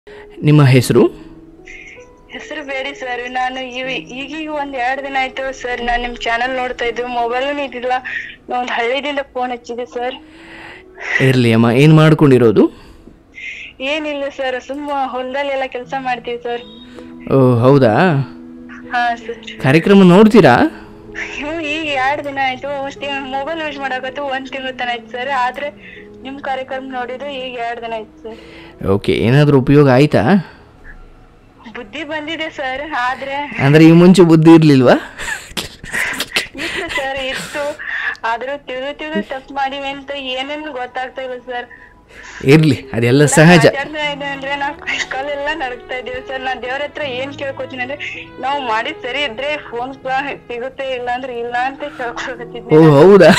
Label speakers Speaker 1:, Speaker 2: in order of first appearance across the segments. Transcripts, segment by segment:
Speaker 1: ನಿಮ್ಮ ಹೆಸರು
Speaker 2: ಹೆಸರು ಬೇಡಿ ಸರ್ ನಾನು ಇವ- ಈಗೀಗ ಒಂದ್ ಎರಡ್ ದಿನ ಆಯ್ತು ಸರ್ ನಾನ್ ನಿಮ್ ಚಾನಲ್ ನೋಡ್ತಾ ಇದ್ದು ಮೊಬೈಲ್ ಇದ್ದಿಲ್ಲ ನಾ ಒಂದ್ ಹಳ್ಳಿದಿಂದ ಫೋನ್ ಹಚ್ಚಿದೆ ಸರ್
Speaker 1: ಇರಲಿ ಅಮ್ಮ ಏನು ಮಾಡ್ಕೊಂಡಿರೋದು
Speaker 2: ಏನಿಲ್ಲ ಸರ್ ಸುಮ್ಮ ಹೊಲದಲ್ಲಿ ಎಲ್ಲ ಕೆಲಸ ಮಾಡ್ತೀವಿ ಸರ್
Speaker 1: ಓ ಹೌದಾ
Speaker 2: ಹಾ ಸರ್
Speaker 1: ಕಾರ್ಯಕ್ರಮ ನೋಡ್ತೀರಾ
Speaker 2: ಇವು ಈಗ ಎರಡ್ ದಿನ ಆಯ್ತು ಮೊಬೈಲ್ ಯೂಸ್ ಮಾಡಕತ್ತು ಒಂದ್ ತಿಂಗಳ ತನ ಆಯ್ತು ಸರ್ ಆದ್ರೆ ನಿಮ್ ಕಾರ್ಯಕ್ರಮ ನೋಡಿದ್ದು ಈಗ ಎರಡ್ ದಿನ ಆಯ್ತು ಸರ್
Speaker 1: ಓಕೆ ಏನಾದರೂ ಉಪಯೋಗ ಆಯ್ತಾ
Speaker 2: ಬುದ್ಧಿ ಬಂದಿದೆ ಸರ್ ಆದ್ರೆ
Speaker 1: ಅಂದರೆ ಈ ಮುಂಚೆ ಬುದ್ಧಿ ಇರಲಿಲ್ವಾ
Speaker 2: ಇತ್ತು ಸರ್ ಇತ್ತು ಆದ್ರೂ ತಿಳಿದು ತಿಳಿದು ತಪ್ಪು ಮಾಡಿವಿ ಅಂತ ಏನೇನು ಗೊತ್ತಾಗ್ತಾ ಇಲ್ಲ ಸರ್
Speaker 1: ಇರಲಿ ಅದೆಲ್ಲ ಸಹಜ
Speaker 2: ಮಾತಾಡ್ತಾ ಇದೆ ಅಂದ್ರೆ ನಾ ಕೈಕಾಲೆಲ್ಲ ನಡಕ್ತಾ ಇದೀವಿ ಸರ್ ನಾ ದೇವ್ರ ಹತ್ರ ಏನ್ ಕೇಳ್ಕೊತೀನಿ ಅಂದ್ರೆ ನಾವು ಮಾಡಿದ್ ಸರಿ ಇದ್ರೆ ಫೋನ್ ಸಿಗುತ್ತೆ ಇಲ್ಲ ಅಂದ್ರೆ ಇಲ್ಲ ಅಂತ
Speaker 1: ಓ
Speaker 2: ಕೇಳ್ಕೊತಿದ್ವಿ
Speaker 1: ಹೌದಾ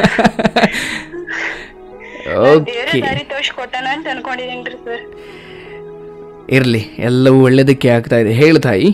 Speaker 2: ದೇವ್ರ
Speaker 1: ಓಕೆ
Speaker 2: ದಾರಿ ತೋರ್ಸಿ ಕೊಟ್ಟಾನ ಅಂತ ಅನ್ಕೊಂಡಿದೀನ್ರಿ ಸರ್
Speaker 1: ಇರಲಿ ಎಲ್ಲವೂ ಒಳ್ಳೆಯದಕ್ಕೆ ಆಗ್ತಾ ಇದೆ ಹೇಳು ತಾಯಿ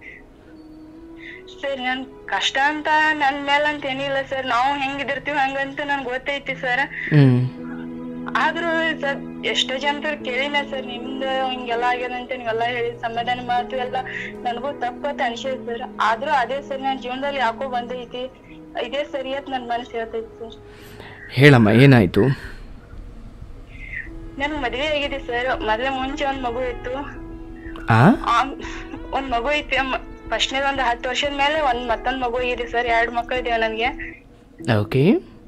Speaker 2: ಸರ್ ನನ್ ಕಷ್ಟ ಅಂತ ನನ್ ಮೇಲ್ ಅಂತ ಏನಿಲ್ಲ ಸರ್ ನಾವು ಹೆಂಗಿದಿರ್ತೀವಿ ಹಂಗಂತ ನನ್ಗೆ ಗೊತ್ತೈತಿ ಸರ್
Speaker 1: ಹ್ಞೂ
Speaker 2: ಆದ್ರೂ ಸರ್ ಎಷ್ಟೋ ಜನರು ಕೇಳಿನ ಸರ್ ನಿಮ್ದು ಹಿಂಗೆಲ್ಲ ಆಗ್ಯದ ಅಂತ ನೀವೆಲ್ಲ ಹೇಳಿ ಸಮಾಧಾನ ಮಾತು ಎಲ್ಲ ನನಗೂ ತಪ್ಪತ್ತ ಅನ್ಸೈತಿ ಸರ್ ಆದ್ರೂ ಅದೇ ಸರ್ ನನ್ನ ಜೀವನದಲ್ಲಿ ಯಾಕೋ ಬಂದೈತಿ ಇದೇ ಸರಿ ಅಂತ ನನ್ ಮನಸ್ಸು ಹೇಳ್ತೈತಿ ಸರ್
Speaker 1: ಹೇಳಮ್ಮ ಏನಾಯಿತು
Speaker 2: ನನ್ ಮದ್ವೆ ಆಗಿದೆ ಸರ್ ಮೊದ್ಲೇ ಮುಂಚೆ ಒಂದ್ ಮಗು ಇತ್ತು
Speaker 1: ಆ
Speaker 2: ಆಮ್- ಒಂದ್ ಮಗು ಐತಿ ಫಸ್ಟ್ನೇ ಒಂದ್ ಹತ್ತು ವರ್ಷದ ಮೇಲೆ ಒಂದ್ ಮತ್ತೊಂದ್ ಮಗು ಆಗಿದೆ ಸರ್ ಎರಡ್ ಮಕ್ಳು ಇದೇವ ನನ್ಗೆ
Speaker 1: ಓಕೆ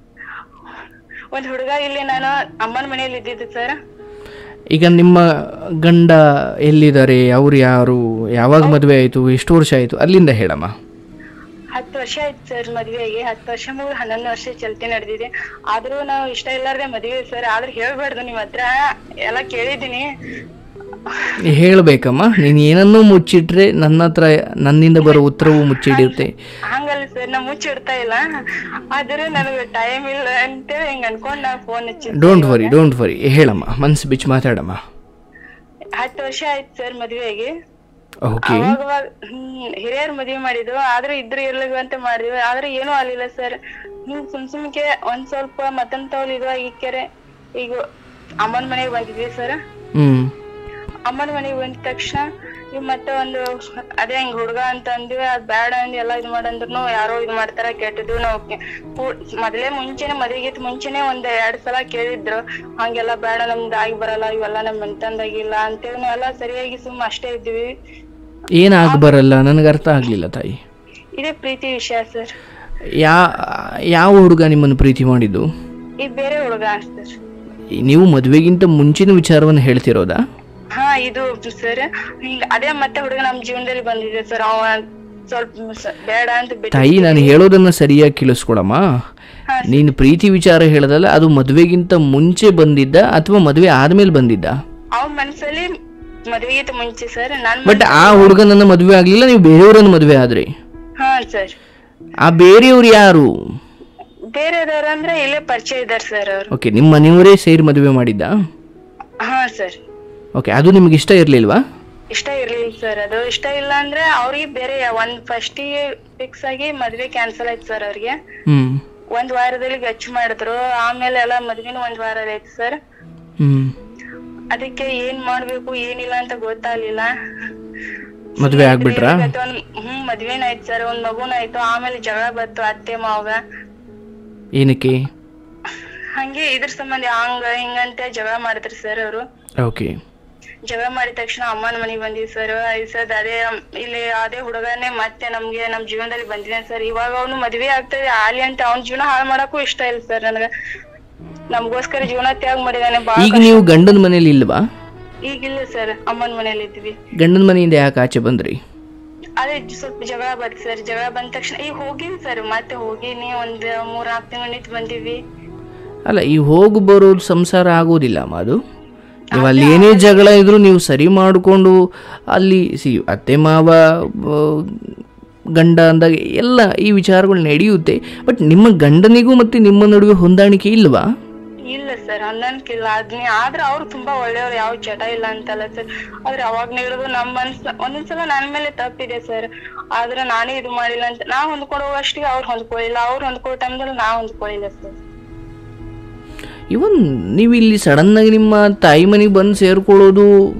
Speaker 2: ಒಂದ್ ಹುಡುಗ ಇಲ್ಲಿ ನಾನು ಅಮ್ಮನ ಮನೇಲಿ ಇದ್ದಿದ್ದು ಸರ್
Speaker 1: ಈಗ ನಿಮ್ಮ ಗಂಡ ಎಲ್ಲಿದ್ದಾರೆ ಅವ್ರು ಯಾರು ಯಾವಾಗ ಮದುವೆ ಆಯಿತು ಎಷ್ಟು ವರ್ಷ ಆಯಿತು ಅಲ್ಲಿಂದ ಹೇಳಮ್ಮ
Speaker 2: ಹತ್ತು ವರ್ಷ ಆಯ್ತು ಸರ್ ಮದ್ವೆಗೆ ಹತ್ತು ವರ್ಷ ಮುಗಿದು ಹನ್ನೊಂದು ವರ್ಷ ಚಲ್ತಿ ನಡೆದಿದೆ ಆದ್ರೂ ನಾವು ಇಷ್ಟ ಇಲ್ಲಾರ್ದೆ ಮದ್ವೆ ಸರ್ ಆದ್ರೆ ಹೇಳ್ಬಾರ್ದು ನಿಮ್ ಹತ್ರ ಎಲ್ಲ ಕೇಳಿದೀನಿ
Speaker 1: ಹೇಳಬೇಕಮ್ಮ ನೀನು ಏನನ್ನೂ ಮುಚ್ಚಿಟ್ರೆ ನನ್ನ ಹತ್ರ ನನ್ನಿಂದ ಬರೋ ಉತ್ತರವು ಮುಚ್ಚಿಡಿರುತ್ತೆ
Speaker 2: ಹಂಗಲ್ಲ ಸರ್ ನಾ ಮುಚ್ಚಿಡ್ತಾ ಇಲ್ಲ ಆದ್ರೂ ನನಗೆ ಟೈಮ್ ಇಲ್ಲ ಅಂತೇಳಿ ಹಿಂಗ್ ಅನ್ಕೊಂಡ್ ನಾ ಫೋನ್ ಹಚ್ಚಿದ್ದೆ
Speaker 1: ಡೋಂಟ್ ವರಿ ಡೋಂಟ್ ವರಿ ಹೇಳಮ್ಮ ಮನ್ಸು ಬಿಚ್ಚಿ ಮಾತಾಡಮ್ಮ
Speaker 2: ಹತ್ತು ವರ್ಷ ಆಯ್ತು ಸರ್ ಮದ್ವೆಗೆ
Speaker 1: ಓಕೆ
Speaker 2: ಅವಾಗ ಅವಾಗ ಹ್ಮ್ ಹಿರಿಯರ್ ಮದ್ವೆ ಮಾಡಿದ್ವು ಆದ್ರೆ ಇದ್ರು ಇರ್ಲಿಲ್ಲ ಅಂತ ಮಾಡಿದ್ವಿ ಆದ್ರೆ ಏನೂ ಆಗ್ಲಿಲ್ಲ ಸರ್ ಹಿಂಗ್ ಸುಮ್ ಸುಮ್ಕೆ ಒಂದ್ ಸ್ವಲ್ಪ ಮತ್ತೊಂದ್ ತವಲ್ ಇದು ಆಗಿಕ್ಕೆರೆ ಈಗ ಅಮ್ಮನ ಮನೆಗೆ ಬಂದಿದ್ವಿ ಸರ್
Speaker 1: ಹ್ಞೂ
Speaker 2: ಅಮ್ಮನ ಮನೆಗೆ ಬಂದ ತಕ್ಷಣ ಈಗ ಮತ್ತೆ ಒಂದು ಅದೇ ಹಿಂಗ್ ಹುಡುಗ ಅಂತ ಅಂದ್ವಿ ಅದ್ ಬ್ಯಾಡ ಅಂದ್ ಎಲ್ಲ ಇದ್ ಮಾಡಂದ್ರು ಯಾರೋ ಇದ್ ಮಾಡ್ತಾರ ಕೆಟ್ಟದ್ದು ನಾವು ಕೆ- ಕೂ- ಮೊದ್ಲೇ ಮುಂಚೆನೆ ಮದ್ವೆಗಿತ್ ಮುಂಚೆನೆ ಒಂದ್ ಎರಡ್ ಸಲ ಕೇಳಿದ್ರು ಹಂಗೆಲ್ಲ ಬೇಡ ನಮ್ದು ಆಗಿ ಬರಲ್ಲ ಇವೆಲ್ಲ ನಮ್ ಮನ್ತಂದಾಗಿಲ್ಲ ಅಂತೇಳಿ ನಾವೆಲ್ಲ ಸರಿಯಾಗಿ ಸುಮ್ಮ ಅಷ್ಟೇ ಇದ್ವಿ
Speaker 1: ಏನಾಗ ಬರಲ್ಲ ನನಗೆ ಅರ್ಥ ಆಗಲಿಲ್ಲ ತಾಯಿ
Speaker 2: ಇದೇ ಪ್ರೀತಿ ವಿಷಯ ಸರ್
Speaker 1: ಯಾ ಯಾವ ಹುಡುಗ ನಿಮ್ಮನ್ನು ಪ್ರೀತಿ ಮಾಡಿದ್ದು
Speaker 2: ಇದು ಬೇರೆ ಹುಡುಗ ಸರ್
Speaker 1: ನೀವು ಮದುವೆಗಿಂತ ಮುಂಚಿನ ವಿಚಾರವನ್ನು ಹೇಳ್ತಿರೋದಾ
Speaker 2: ಹಾ ಇದು ಸರ್ ಹಿಂಗ ಅದೇ ಮತ್ತೆ ಹುಡುಗ ನಮ್ ಜೀವನದಲ್ಲಿ ಬಂದಿದೆ ಸರ್ ಅವ ಸ್ವಲ್ಪ ಸ- ಬೇಡ ಅಂತ ಬಿಟ್ಟು
Speaker 1: ತಾಯಿ ನಾನು ಹೇಳೋದನ್ನ ಸರಿಯಾಗಿ ಕೇಳಿಸ್ಕೊಳಮ್ಮ
Speaker 2: ಹಾ,
Speaker 1: ನೀನು ಪ್ರೀತಿ ವಿಚಾರ ಹೇಳೋದಲ್ಲ ಅದು ಮದುವೆಗಿಂತ ಮುಂಚೆ ಬಂದಿದ್ದ ಅಥವಾ ಮದುವೆ ಆದ್ಮೇಲೆ ಬಂದಿದ್ದ
Speaker 2: ಅವ್ನ ಮನ್ಸಲ್ಲಿ ಮದ್ವೆಗಿಂತ ಮುಂಚೆ ಸರ್ ನನ್
Speaker 1: ಬಟ್ ಆ ಹುಡುಗನನ್ನ ಮದುವೆ ಆಗಲಿಲ್ಲ ನೀವು ಬೇರೆಯವರನ್ನು ಮದುವೆ ಆದ್ರಿ
Speaker 2: ಹಾ ಸರ್
Speaker 1: ಆ ಬೇರೆಯವ್ರು ಯಾರು
Speaker 2: ಬೇರೆದವ್ರ ಅಂದ್ರೆ ಇಲ್ಲೇ ಪರಿಚಯ ಇದಾರೆ ಸರ್ ಅವ್ರು
Speaker 1: ಓಕೆ ನಿಮ್ಮ ಮನೆಯವರೇ ಸೇರಿ ಮದುವೆ ಮಾಡಿದ್ದ
Speaker 2: ಹಾ ಸರ್
Speaker 1: ಓಕೆ ಅದು ನಿಮ್ಗೆ ಇಷ್ಟ ಇರಲಿಲ್ವಾ
Speaker 2: ಇಷ್ಟ ಇರ್ಲಿಲ್ಲ ಸರ್ ಅದು ಇಷ್ಟ ಇಲ್ಲ ಅಂದ್ರೆ ಅವ್ರಿಗೆ ಬೇರೆ ಒಂದ್ ಫಸ್ಟಿಗೆ ಫಿಕ್ಸ್ ಆಗಿ ಮದ್ವೆ ಕ್ಯಾನ್ಸಲ್ ಆಯ್ತು ಸರ್ ಅವ್ರಿಗೆ
Speaker 1: ಹ್ಞೂ
Speaker 2: ಒಂದ್ ವಾರದಲ್ಲಿ ಗಚ್ಚು ಮಾಡಿದ್ರು ಆಮೇಲೆ ಎಲ್ಲ ಮದ್ವೆನೂ ಒಂದ್ ವಾರ ಆಯ್ತು ಸರ್
Speaker 1: ಹ್ಞೂ
Speaker 2: ಅದಕ್ಕೆ ಏನ್ ಮಾಡ್ಬೇಕು ಏನಿಲ್ಲ ಅಂತ ಗೊತ್ತಾಗ್ಲಿಲ್ಲ
Speaker 1: ಮದುವೆ ಆಗ್ಬಿಟ್ರಾ
Speaker 2: ಇವತ್ತು ಒಂದ್ ಹ್ಮ್ ಮದ್ವೆನ ಆಯ್ತು ಸರ್ ಒಂದ್ ಮಗುನ ಆಯ್ತು ಆಮೇಲೆ ಜಗಳ ಬಂತು ಅತ್ತೆ ಮಾವ
Speaker 1: ಏನಕ್ಕೆ
Speaker 2: ಹಂಗೆ ಇದ್ರ ಸಂಬಂಧ ಹಂಗ ಹಿಂಗಂತ ಜಗಳ ಮಾಡಿದ್ರಿ ಸರ್ ಅವರು
Speaker 1: ಓಕೆ
Speaker 2: ಜಗಳ ಮಾಡಿದ ತಕ್ಷಣ ಅಮ್ಮನ ಮನೆಗೆ ಬಂದಿವಿ ಸರ್ ಸರ್ ಅದೇ ಇಲ್ಲಿ ಅದೇ ಹುಡುಗನೇ ಮತ್ತೆ ನಮ್ಗೆ ನಮ್ ಜೀವನದಲ್ಲಿ ಬಂದಿದೆ ಸರ್ ಇವಾಗ ಅವನು ಮದ್ವೆ ಆಗ್ತದೆ ಆಲಿ ಅಂತ ಅವ್ನ ಜೀವನ ಹಾಳು ಮಾಡಕ್ಕೂ ಇಷ್ಟ ಇಲ್ಲ ಸರ್ ನನಗ ನಮ್ಗೋಸ್ಕರ ಜೀವನ ತ್ಯಾಗ ಮಾಡಿದಾನೆ ಬಾ
Speaker 1: ಈಗ ನೀವು ಗಂಡನ ಮನೇಲಿ ಇಲ್ವಾ
Speaker 2: ಈಗಿಲ್ಲ ಸರ್ ಅಮ್ಮನ ಮನೇಲಿ ಇದ್ವಿ
Speaker 1: ಗಂಡನ ಮನೆಯಿಂದ ಯಾಕೆ ಆಚೆ ಬಂದ್ರಿ
Speaker 2: ಅದೇ ಜ- ಸ್ವಲ್ಪ ಜಗಳ ಬಂತು ಸರ್ ಜಗಳ ಬಂದ ತಕ್ಷಣ ಈಗ ಹೋಗಿನಿ ಸರ್ ಮತ್ತೆ ಹೋಗಿನಿ ಒಂದ್ ಮೂರ್ ನಾಲ್ಕು ತಿಂಗಳು ನಿಂತು ಬಂದಿವಿ
Speaker 1: ಅಲ್ಲ ಈ ಹೋಗಿ ಬರೋದು ಸಂಸಾರ ಆಗೋದಿಲ್ಲ ಅಮ್ಮ ಅದು ನೀವು ಅಲ್ಲಿ ಏನೇ ಜಗಳ ಇದ್ರೂ ನೀವು ಸರಿ ಮಾಡಿಕೊಂಡು ಅಲ್ಲಿ ಸಿ ಅತ್ತೆ ಮಾವ ಆ, ಗಂಡ ಅಂದಾಗ ಎಲ್ಲ ಈ ವಿಚಾರಗಳು ನಡೆಯುತ್ತೆ ಬಟ್ ನಿಮ್ಮ ಗಂಡನಿಗೂ ಮತ್ತು ನಿಮ್ಮ ನಡುವೆ ಹೊಂದಾಣಿಕೆ ಇಲ್ವಾ
Speaker 2: ಇಲ್ಲ ಸರ್ ಹೊಂದಾಣಿಕಿಲ್ಲ ಅದ್ನೇ ಆದ್ರೆ ಅವ್ರು ತುಂಬಾ ಒಳ್ಳೆಯವ್ರು ಯಾವ ಚಟ ಇಲ್ಲ ಅಂತಲ್ಲ ಸರ್ ಆದ್ರೆ ಅವಾಗ ನೀಡೋದು ನಮ್ ಮನ್ಸ್ ಒಂದೊಂದ್ಸಲ ನನ್ ಮೇಲೆ ತಪ್ಪಿದೆ ಸರ್ ಆದ್ರೆ ನಾನೇ ಇದು ಮಾಡಿಲ್ಲ ಅಂತ ನಾ ಹೊಂದ್ಕೊಂಡು ಹೋಗೋಷ್ಟಿಗೆ ಅವ್ರು ಹೊಂದ್ಕೊಳ್ಳಿಲ್ಲ ಅವ್ರು ಹೊಂದ್ಕೊಳ್ಳೋ ಟೈಮ್ದಲ್ಲಿ ನಾ ಹೊಂದ್ಕೊಳ್ಳಿಲ್ಲ ಸರ್
Speaker 1: ಇವನ್ ನೀವು ಇಲ್ಲಿ ಸಡನ್ನಾಗಿ ನಿಮ್ಮ ತಾಯಿ ಮನೆಗೆ ಬಂದು ಸೇರ್ಕೊಳ್ಳೋದು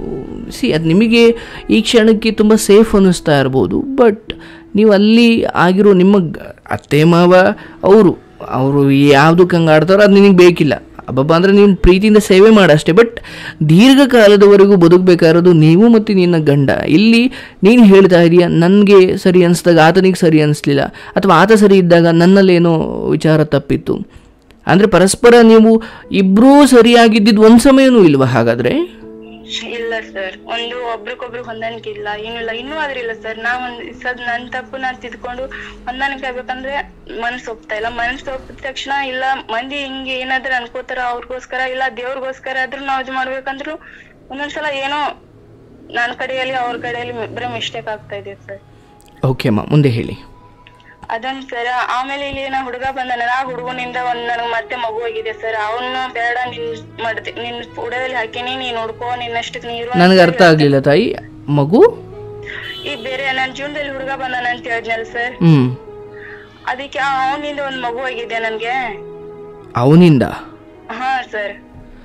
Speaker 1: ಸಿ ಅದು ನಿಮಗೆ ಈ ಕ್ಷಣಕ್ಕೆ ತುಂಬ ಸೇಫ್ ಅನ್ನಿಸ್ತಾ ಇರ್ಬೋದು ಬಟ್ ನೀವು ಅಲ್ಲಿ ಆಗಿರೋ ನಿಮ್ಮ ಗ- ಅತ್ತೆ ಮಾವ ಅವರು ಅವರು ಯಾವುದಕ್ಕೆ ಹಂಗೆ ಆಡ್ತಾರೋ ಅದು ನಿನಗೆ ಬೇಕಿಲ್ಲ ಅಬ್ಬಬ್ಬ ಅಂದರೆ ನೀನು ಪ್ರೀತಿಯಿಂದ ಸೇವೆ ಮಾಡಷ್ಟೇ ಬಟ್ ದೀರ್ಘಕಾಲದವರೆಗೂ ಬದುಕಬೇಕಾಗಿರೋದು ನೀವು ಮತ್ತು ನಿನ್ನ ಗಂಡ ಇಲ್ಲಿ ನೀನು ಹೇಳ್ತಾ ಇದೀಯ ನನಗೆ ಸರಿ ಅನಿಸ್ದಾಗ ಆತನಿಗೆ ಸರಿ ಅನಿಸ್ಲಿಲ್ಲ ಅಥವಾ ಆತ ಸರಿ ಇದ್ದಾಗ ನನ್ನಲ್ಲೇನೋ ವಿಚಾರ ತಪ್ಪಿತ್ತು ಅಂದರೆ ಪರಸ್ಪರ ನೀವು ಇಬ್ಬರೂ ಸರಿಯಾಗಿದ್ದಿದ್ದು ಒಂದು ಸಮಯನೂ ಇಲ್ವಾ ಹಾಗಾದರೆ
Speaker 2: ಇಲ್ಲ ಸರ್ ಒಂದು ಒಬ್ರಿಗೊಬ್ರು ಹೊಂದಾಣಿಕೆ ಇಲ್ಲ ಏನಿಲ್ಲ ಇನ್ನೂ ಆದ್ರೂ ಇಲ್ಲ ಸರ್ ನಾ ಒಂದ್ ಸದ್ ನನ್ ತಪ್ಪು ನಾನ್ ತಿದ್ಕೊಂಡು ಹೊಂದಾಣಿಕೆ ಆಗ್ಬೇಕಂದ್ರೆ ಮನ್ಸ್ ಒಪ್ತಾ ಇಲ್ಲ ಮನ್ಸ್ ಒಪ್ಪಿದ ತಕ್ಷಣ ಇಲ್ಲ ಮಂದಿ ಹಿಂಗೆ ಏನಾದ್ರೂ ಅನ್ಕೋತಾರ ಅವ್ರಿಗೋಸ್ಕರ ಇಲ್ಲ ದೇವ್ರಿಗೋಸ್ಕರ ಆದ್ರೂ ನಾವ್ ಇದು ಮಾಡ್ಬೇಕಂದ್ರು ಒಂದೊಂದ್ಸಲ ಏನೋ ನನ್ ಕಡೆಯಲ್ಲಿ ಅವ್ರ ಕಡೆಯಲ್ಲಿ ಬರೀ ಮಿಸ್ಟೇಕ್ ಆಗ್ತಾ ಇದೆ ಸರ್
Speaker 1: ಓಕೆ ಅಮ್ಮ ಮುಂದೆ ಹೇಳಿ
Speaker 2: ಅದನ್ ಸರ್ ಆಮೇಲೆ ಇಲ್ಲಿ ನಾ ಹುಡುಗ ಬಂದಾನ ಆ ಹುಡುಗನಿಂದ ಒಂದ್ ನನಗ್ ಮತ್ತೆ ಮಗು ಆಗಿದೆ ಸರ್ ಅವನ್ನ ಬೇಡ ನಿನ್ ಮಾಡ್ತಿ ನಿನ್ ಉಡದಲ್ಲಿ ಹಾಕಿನಿ ನೀನ್ ನೋಡ್ಕೋ ನಿನ್ನಷ್ಟಕ್ ನೀರು ಅಂತ
Speaker 1: ನನಗೆ ಅರ್ಥ ಆಗಲಿಲ್ಲ ತಾಯಿ ಮಗು
Speaker 2: ಈ ಬೇರೆ ನನ್ ಜೀವನದಲ್ಲಿ ಹುಡುಗ ಬಂದಾನ ಅಂತ ಹೇಳಿದ್ನಲ್ಲ ಸರ್
Speaker 1: ಹ್ಞೂ
Speaker 2: ಅದಕ್ಕೆ ಅವನಿಂದ ಒಂದ್ ಮಗು ಆಗಿದೆ ನನ್ಗೆ
Speaker 1: ಅವನಿಂದ
Speaker 2: ಹಾ ಸರ್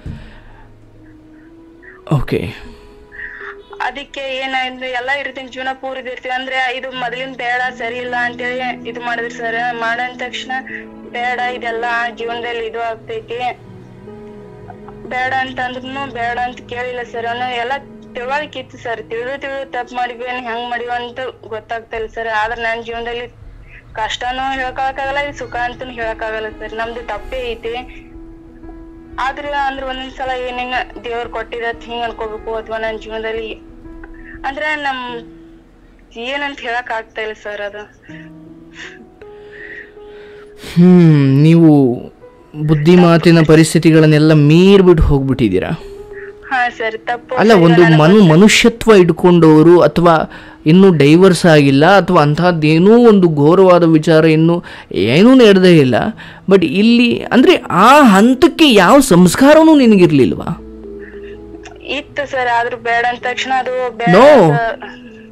Speaker 1: ಓಕೆ
Speaker 2: ಅದಕ್ಕೆ ಏನಾಯ್ತು ಎಲ್ಲಾ ಇರ್ತೀನಿ ಜೀವನ ಪೂರ್ತಿ ಇರ್ತೀವಿ ಅಂದ್ರೆ ಇದು ಮೊದಲಿನ ಬೇಡ ಸರಿ ಇಲ್ಲ ಅಂತೇಳಿ ಇದು ಮಾಡಿದ್ರಿ ಸರ್ ಮಾಡಂದ ತಕ್ಷಣ ಬೇಡ ಇದೆಲ್ಲ ಜೀವನದಲ್ಲಿ ಇದು ಆಗ್ತೈತಿ ಬೇಡ ಅಂತ ಅಂದ್ರೂ ಬೇಡ ಅಂತ ಕೇಳಿಲ್ಲ ಸರ್ ಅವನು ಎಲ್ಲ ತಿಳುವಳಿಕೆ ಇತ್ತು ಸರ್ ತಿಳಿದು ತಿಳಿದು ತಪ್ಪು ಮಾಡಿದ್ವಿ ಹೆಂಗ್ ಮಾಡಿವ ಅಂತ ಗೊತ್ತಾಗ್ತಾ ಇಲ್ಲ ಸರ್ ಆದ್ರೆ ನನ್ನ ಜೀವನದಲ್ಲಿ ಕಷ್ಟನೂ ಹೇಳಕ್ಕಾಗಲ್ಲ ಇದು ಸುಖ ಅಂತನೂ ಹೇಳಕ್ಕಾಗಲ್ಲ ಸರ್ ನಮ್ದು ತಪ್ಪೇ ಐತಿ ಆದ್ರೆ ಅಂದ್ರೆ ಒಂದೊಂದ್ಸಲ ಏನೇನ ದೇವ್ರು ಕೊಟ್ಟಿರತ್ ಹಿಂಗ್ ಅನ್ಕೋಬೇಕು ಅಥವಾ ನನ್ನ ಜೀವನದಲ್ಲಿ ಅಂದ್ರೆ ನಮ್ ಏನಂತ ಹೇಳಕ್ ಆಗ್ತಾ ಇಲ್ಲ ಸರ್ ಅದು
Speaker 1: ಹ್ಞೂ ನೀವು ಬುದ್ಧಿಮಾತಿನ ಪರಿಸ್ಥಿತಿಗಳನ್ನೆಲ್ಲ ಮೀರ್ಬಿಟ್ಟು ಹೋಗ್ಬಿಟ್ಟಿದ್ದೀರಾ
Speaker 2: ಹಾ ಸರ್ ತಪ್ಪು
Speaker 1: ಅಲ್ಲ ಒಂದು ಮನು ಮನುಷ್ಯತ್ವ ಇಟ್ಕೊಂಡವರು ಅಥವಾ ಇನ್ನೂ ಡೈವರ್ಸ್ ಆಗಿಲ್ಲ ಅಥವಾ ಅಂತಹದ್ದೇನೂ ಒಂದು ಘೋರವಾದ ವಿಚಾರ ಇನ್ನೂ ಏನೂ ನಡೆದೇ ಇಲ್ಲ ಬಟ್ ಇಲ್ಲಿ ಅಂದರೆ ಆ ಹಂತಕ್ಕೆ ಯಾವ ಸಂಸ್ಕಾರವೂ ನಿನಗಿರ್ಲಿಲ್ವಾ
Speaker 2: ಇತ್ತು ಸರ್ ಆದ್ರೂ ಬೇಡ ಅಂದ ತಕ್ಷಣ ಅದು ಬೇಡ
Speaker 1: No.
Speaker 2: ಅಂತ-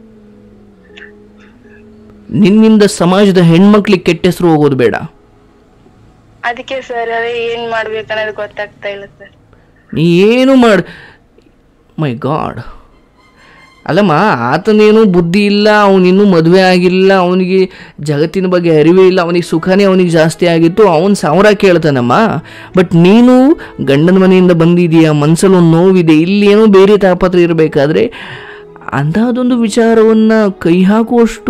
Speaker 1: ನಿನ್ನಿಂದ ಸಮಾಜದ ಹೆಣ್ಮಕ್ಳಿಗೆ ಕೆಟ್ಟ ಹೆಸರು ಹೋಗೋದು ಬೇಡ
Speaker 2: ಅದಕ್ಕೆ ಸರ್ ಅದೇ ಏನ್ ಮಾಡ್ಬೇಕನ್ನೋದು ಗೊತ್ತಾಗ್ತಾ ಇಲ್ಲ ಸರ್
Speaker 1: ನೀ ಏನು ಮಾಡ್ ಮೈ ಗಾಡ್ ಅಲ್ಲಮ್ಮ ಆತನೇನು ಬುದ್ಧಿ ಇಲ್ಲ ಅವನಿನ್ನೂ ಮದುವೆ ಆಗಿಲ್ಲ ಅವನಿಗೆ ಜಗತ್ತಿನ ಬಗ್ಗೆ ಅರಿವೇ ಇಲ್ಲ ಅವನಿಗೆ ಸುಖನೇ ಅವನಿಗೆ ಜಾಸ್ತಿ ಆಗಿತ್ತು ಅವನು ಸಾವಿರ ಕೇಳ್ತಾನಮ್ಮ ಬಟ್ ನೀನು ಗಂಡನ ಮನೆಯಿಂದ ಬಂದಿದೀಯ ಮನಸ್ಸಲ್ಲಿ ಒಂದು ನೋವಿದೆ ಇಲ್ಲಿ ಏನೋ ಬೇರೆ ತಾಪತ್ರ ಇರಬೇಕಾದ್ರೆ ಅಂಥದ್ದೊಂದು ವಿಚಾರವನ್ನು ಕೈ ಹಾಕುವಷ್ಟು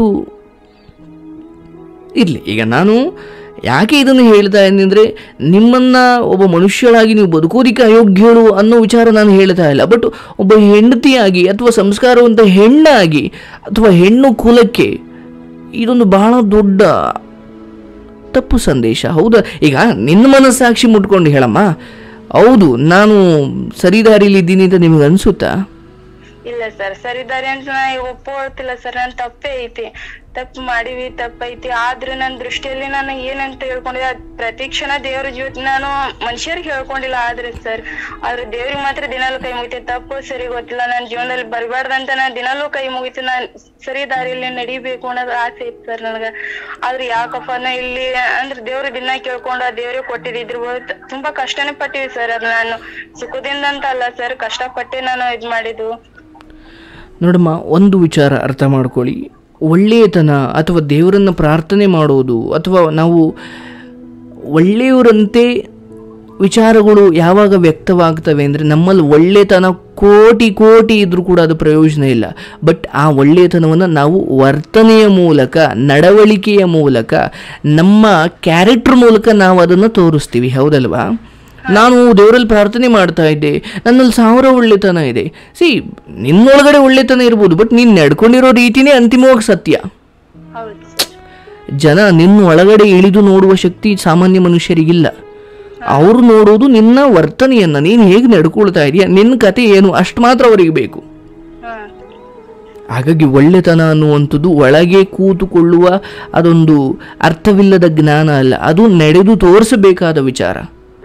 Speaker 1: ಇರಲಿ ಈಗ ನಾನು ಯಾಕೆ ಇದನ್ನು ಹೇಳ್ತಾ ಇದ್ದೀನಿ ನಿಮ್ಮನ್ನು ಒಬ್ಬ ಮನುಷ್ಯಳಾಗಿ ನೀವು ಬದುಕೋದಿಕ್ಕೆ ಅಯೋಗ್ಯಳು ಅನ್ನೋ ವಿಚಾರ ನಾನು ಹೇಳ್ತಾ ಇಲ್ಲ ಬಟ್ ಒಬ್ಬ ಹೆಂಡತಿಯಾಗಿ ಅಥವಾ ಸಂಸ್ಕಾರವಂತ ಹೆಣ್ಣಾಗಿ ಅಥವಾ ಹೆಣ್ಣು ಕುಲಕ್ಕೆ ಇದೊಂದು ಬಹಳ ದೊಡ್ಡ ತಪ್ಪು ಸಂದೇಶ ಹೌದಾ ಈಗ ನಿನ್ನ ಮನಸ್ಸಾಕ್ಷಿ ಮುಟ್ಕೊಂಡು ಹೇಳಮ್ಮ ಹೌದು ನಾನು ಸರಿದಾರಿಲಿದ್ದೀನಿ ಅಂತ ನಿಮಗೆ ಅನಿಸುತ್ತಾ
Speaker 2: ಇಲ್ಲ ಸರ್ ಸರಿದಾರಿ ಅಂತ ನಾ ಈಗ ಒಪ್ಕೊಳ್ತಿಲ್ಲ ಸರ್ ನನ್ ತಪ್ಪೇ ಐತಿ ತಪ್ಪು ಮಾಡಿವಿ ತಪ್ಪೈತಿ ಆದ್ರೂ ನನ್ ದೃಷ್ಟಿಯಲ್ಲಿ ನಾನು ಏನಂತ ಹೇಳ್ಕೊಂಡಿದ್ದೆ ಅದ್ ಪ್ರತಿ ಕ್ಷಣ ದೇವ್ರ ಜೊತೆ ನಾನು ಮನುಷ್ಯರಿಗೆ ಹೇಳ್ಕೊಂಡಿಲ್ಲ ಆದ್ರೆ ಸರ್ ಆದ್ರೆ ದೇವ್ರಿಗೆ ಮಾತ್ರ ದಿನಾಲೂ ಕೈ ಮುಗಿತೆ ತಪ್ಪು ಸರಿ ಗೊತ್ತಿಲ್ಲ ನನ್ ಜೀವನದಲ್ಲಿ ಬರಬಾರ್ದಂತ ನಾನ್ ದಿನಾಲೂ ಕೈ ಮುಗಿತು ನಾನ್ ಸರಿ ದಾರಿಯಲ್ಲಿ ನಡಿಬೇಕು ಅನ್ನೋದು ಆಸೆ ಇತ್ತು ಸರ್ ನನಗ ಆದ್ರೆ ಯಾಕಪ್ಪ ನಾ ಇಲ್ಲಿ ಅಂದ್ರೆ ದೇವ್ರ ದಿನ ಕೇಳ್ಕೊಂಡು ಆ ದೇವ್ರಿಗೆ ಕೊಟ್ಟಿದ್ರು ತುಂಬಾ ಕಷ್ಟನೇ ಪಟ್ಟಿವಿ ಸರ್ ಅದು ನಾನು ಸುಖದಿಂದ ಅಂತ ಅಲ್ಲ ಸರ್ ಕಷ್ಟಪಟ್ಟೆ ನಾನು ಇದ್ ಮಾಡಿದ್ದು
Speaker 1: ನೋಡಮ್ಮ ಒಂದು ವಿಚಾರ ಅರ್ಥ ಮಾಡ್ಕೊಳ್ಳಿ ಒಳ್ಳೆಯತನ ಅಥವಾ ದೇವರನ್ನು ಪ್ರಾರ್ಥನೆ ಮಾಡೋದು ಅಥವಾ ನಾವು ಒಳ್ಳೆಯವರಂತೆ ವಿಚಾರಗಳು ಯಾವಾಗ ವ್ಯಕ್ತವಾಗ್ತವೆ ಅಂದರೆ ನಮ್ಮಲ್ಲಿ ಒಳ್ಳೆತನ ಕೋಟಿ ಕೋಟಿ ಇದ್ರೂ ಕೂಡ ಅದು ಪ್ರಯೋಜನ ಇಲ್ಲ ಬಟ್ ಆ ಒಳ್ಳೆಯತನವನ್ನು ನಾವು ವರ್ತನೆಯ ಮೂಲಕ ನಡವಳಿಕೆಯ ಮೂಲಕ ನಮ್ಮ ಕ್ಯಾರೆಕ್ಟರ್ ಮೂಲಕ ನಾವು ಅದನ್ನು ತೋರಿಸ್ತೀವಿ ಹೌದಲ್ವಾ ನಾನು ದೇವರಲ್ಲಿ ಪ್ರಾರ್ಥನೆ ಮಾಡ್ತಾ ಇದ್ದೆ ನನ್ನಲ್ಲಿ ಸಾವಿರ ಒಳ್ಳೆತನ ಇದೆ ಸಿ ನಿನ್ನೊಳಗಡೆ ಒಳ್ಳೆತನ ಇರ್ಬೋದು ಬಟ್ ನೀನು ನಡ್ಕೊಂಡಿರೋ ರೀತಿನೇ ಅಂತಿಮವಾಗಿ ಸತ್ಯ
Speaker 2: ಹೌದು ಸರ್
Speaker 1: ಜನ ನಿನ್ನ ಒಳಗಡೆ ಇಳಿದು ನೋಡುವ ಶಕ್ತಿ ಸಾಮಾನ್ಯ ಮನುಷ್ಯರಿಗಿಲ್ಲ ಅವರು ನೋಡೋದು ನಿನ್ನ ವರ್ತನೆಯನ್ನ ನೀನು ಹೇಗೆ ನಡ್ಕೊಳ್ತಾ ಇದೀಯ ನಿನ್ನ ಕತೆ ಏನು ಅಷ್ಟು ಮಾತ್ರ ಅವರಿಗೆ ಬೇಕು
Speaker 2: ಹಾ
Speaker 1: ಹಾಗಾಗಿ ಒಳ್ಳೆತನ ಅನ್ನುವಂಥದ್ದು ಒಳಗೆ ಕೂತುಕೊಳ್ಳುವ ಅದೊಂದು ಅರ್ಥವಿಲ್ಲದ ಜ್ಞಾನ ಅಲ್ಲ ಅದು ನಡೆದು ತೋರಿಸಬೇಕಾದ ವಿಚಾರ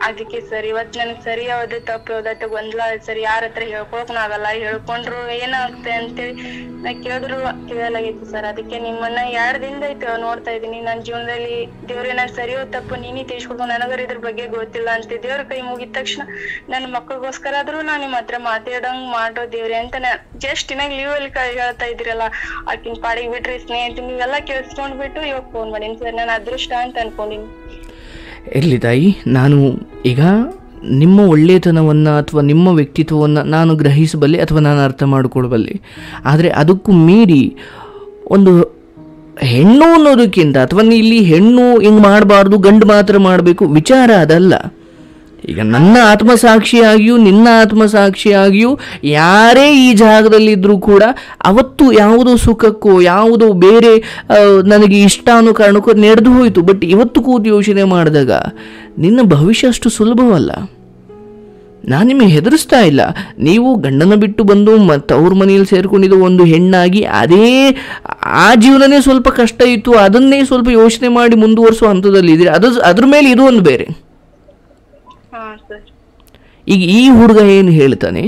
Speaker 2: ಅದಕ್ಕೆ ಸರ್ ಇವತ್ ನನ್ಗ್ ಸರಿ ಯಾವ್ದು ತಪ್ಪು ಯಾವ್ದತ್ತ ಗೊಂದಲ ಸರ್ ಯಾರ ಹತ್ರ ಹೇಳ್ಕೊಳಕ್ ಆಗಲ್ಲ ಹೇಳ್ಕೊಂಡ್ರು ಏನಾಗುತ್ತೆ ಅಂತೇಳಿ ನಾ ಕೇಳಿದ್ರು ಕೇಳಲಾಗಿತ್ತು ಸರ್ ಅದಕ್ಕೆ ನಿಮ್ಮನ್ನ ಎರಡ್ ದಿನದ ಐತೆ ನೋಡ್ತಾ ಇದೀನಿ ನನ್ ಜೀವನದಲ್ಲಿ ದೇವ್ರೆ ನಾನ್ ಸರಿಯೋ ತಪ್ಪು ನೀನೇ ತಿಳಿಸ್ಕೊಡು ನನಗರ ಇದ್ರ ಬಗ್ಗೆ ಗೊತ್ತಿಲ್ಲ ಅಂತ ದೇವ್ರ ಕೈ ಮುಗಿದ ತಕ್ಷಣ ನನ್ ಮಕ್ಕಳಿಗೋಸ್ಕರ ಆದ್ರೂ ನಾನ್ ನಿಮ್ ಹತ್ರ ಮಾತಾಡಂಗ್ ಮಾಡೋ ದೇವ್ರೆ ಅಂತ ನಾ ಜಸ್ಟ್ ಇನ್ನಾಗ ಲೀವ್ ಅಲ್ಲಿ ಕ- ಹೇಳ್ತಾ ಇದ್ರಲ್ಲ ಆಕಿನ್ ಪಾಡಿಗೆ ಬಿಟ್ರಿ ಸ್ನೇಹಿತ ನೀವೆಲ್ಲ ಕೇಳಿಸ್ಕೊಂಡ್ಬಿಟ್ಟು ಇವಾಗ ಫೋನ್ ಮಾಡೀನಿ ಸರ್ ನಾನು ಅದೃಷ್ಟ ಅಂತ ಅನ್ಕೊಂಡಿನಿ
Speaker 1: ಇರಲಿ ತಾಯಿ ನಾನು ಈಗ ನಿಮ್ಮ ಒಳ್ಳೆಯತನವನ್ನು ಅಥವಾ ನಿಮ್ಮ ವ್ಯಕ್ತಿತ್ವವನ್ನು ನಾನು ಗ್ರಹಿಸಬಲ್ಲೆ ಅಥವಾ ನಾನು ಅರ್ಥ ಮಾಡಿಕೊಳ್ಬಲ್ಲೆ ಆದರೆ ಅದಕ್ಕೂ ಮೀರಿ ಒಂದು ಹೆಣ್ಣು ಅನ್ನೋದಕ್ಕಿಂತ ಅಥವಾ ನೀ ಇಲ್ಲಿ ಹೆಣ್ಣು ಹಿಂಗೆ ಮಾಡಬಾರ್ದು ಗಂಡು ಮಾತ್ರ ಮಾಡಬೇಕು ವಿಚಾರ ಅದಲ್ಲ ಈಗ ನನ್ನ ಆತ್ಮಸಾಕ್ಷಿಯಾಗಿಯೂ ನಿನ್ನ ಆತ್ಮಸಾಕ್ಷಿಯಾಗಿಯೂ ಯಾರೇ ಈ ಜಾಗದಲ್ಲಿದ್ದರೂ ಕೂಡ ಅವತ್ತು ಯಾವುದೋ ಸುಖಕ್ಕೋ ಯಾವುದೋ ಬೇರೆ ಆ, ನನಗೆ ಇಷ್ಟ ಅನ್ನೋ ಕಾರಣಕ್ಕೂ ನಡೆದು ಹೋಯಿತು ಬಟ್ ಇವತ್ತು ಕೂತು ಯೋಚನೆ ಮಾಡಿದಾಗ ನಿನ್ನ ಭವಿಷ್ಯ ಅಷ್ಟು ಸುಲಭವಲ್ಲ ನಾನು ನಿಮಗೆ ಹೆದರಿಸ್ತಾ ಇಲ್ಲ ನೀವು ಗಂಡನ ಬಿಟ್ಟು ಬಂದು ಮತ್ತು ಅವ್ರ ಮನೆಯಲ್ಲಿ ಸೇರ್ಕೊಂಡಿದ್ದು ಒಂದು ಹೆಣ್ಣಾಗಿ ಅದೇ ಆ ಜೀವನನೇ ಸ್ವಲ್ಪ ಕಷ್ಟ ಇತ್ತು ಅದನ್ನೇ ಸ್ವಲ್ಪ ಯೋಚನೆ ಮಾಡಿ ಮುಂದುವರಿಸೋ ಹಂತದಲ್ಲಿ ಇದ್ದೀರಿ ಅದು ಅದ್ರ ಮೇಲೆ ಇದು ಒಂದು ಬೇರೆ
Speaker 2: ಹಾ ಸರ್
Speaker 1: ಈಗ ಈ ಹುಡುಗ ಏನು ಹೇಳ್ತಾನೆ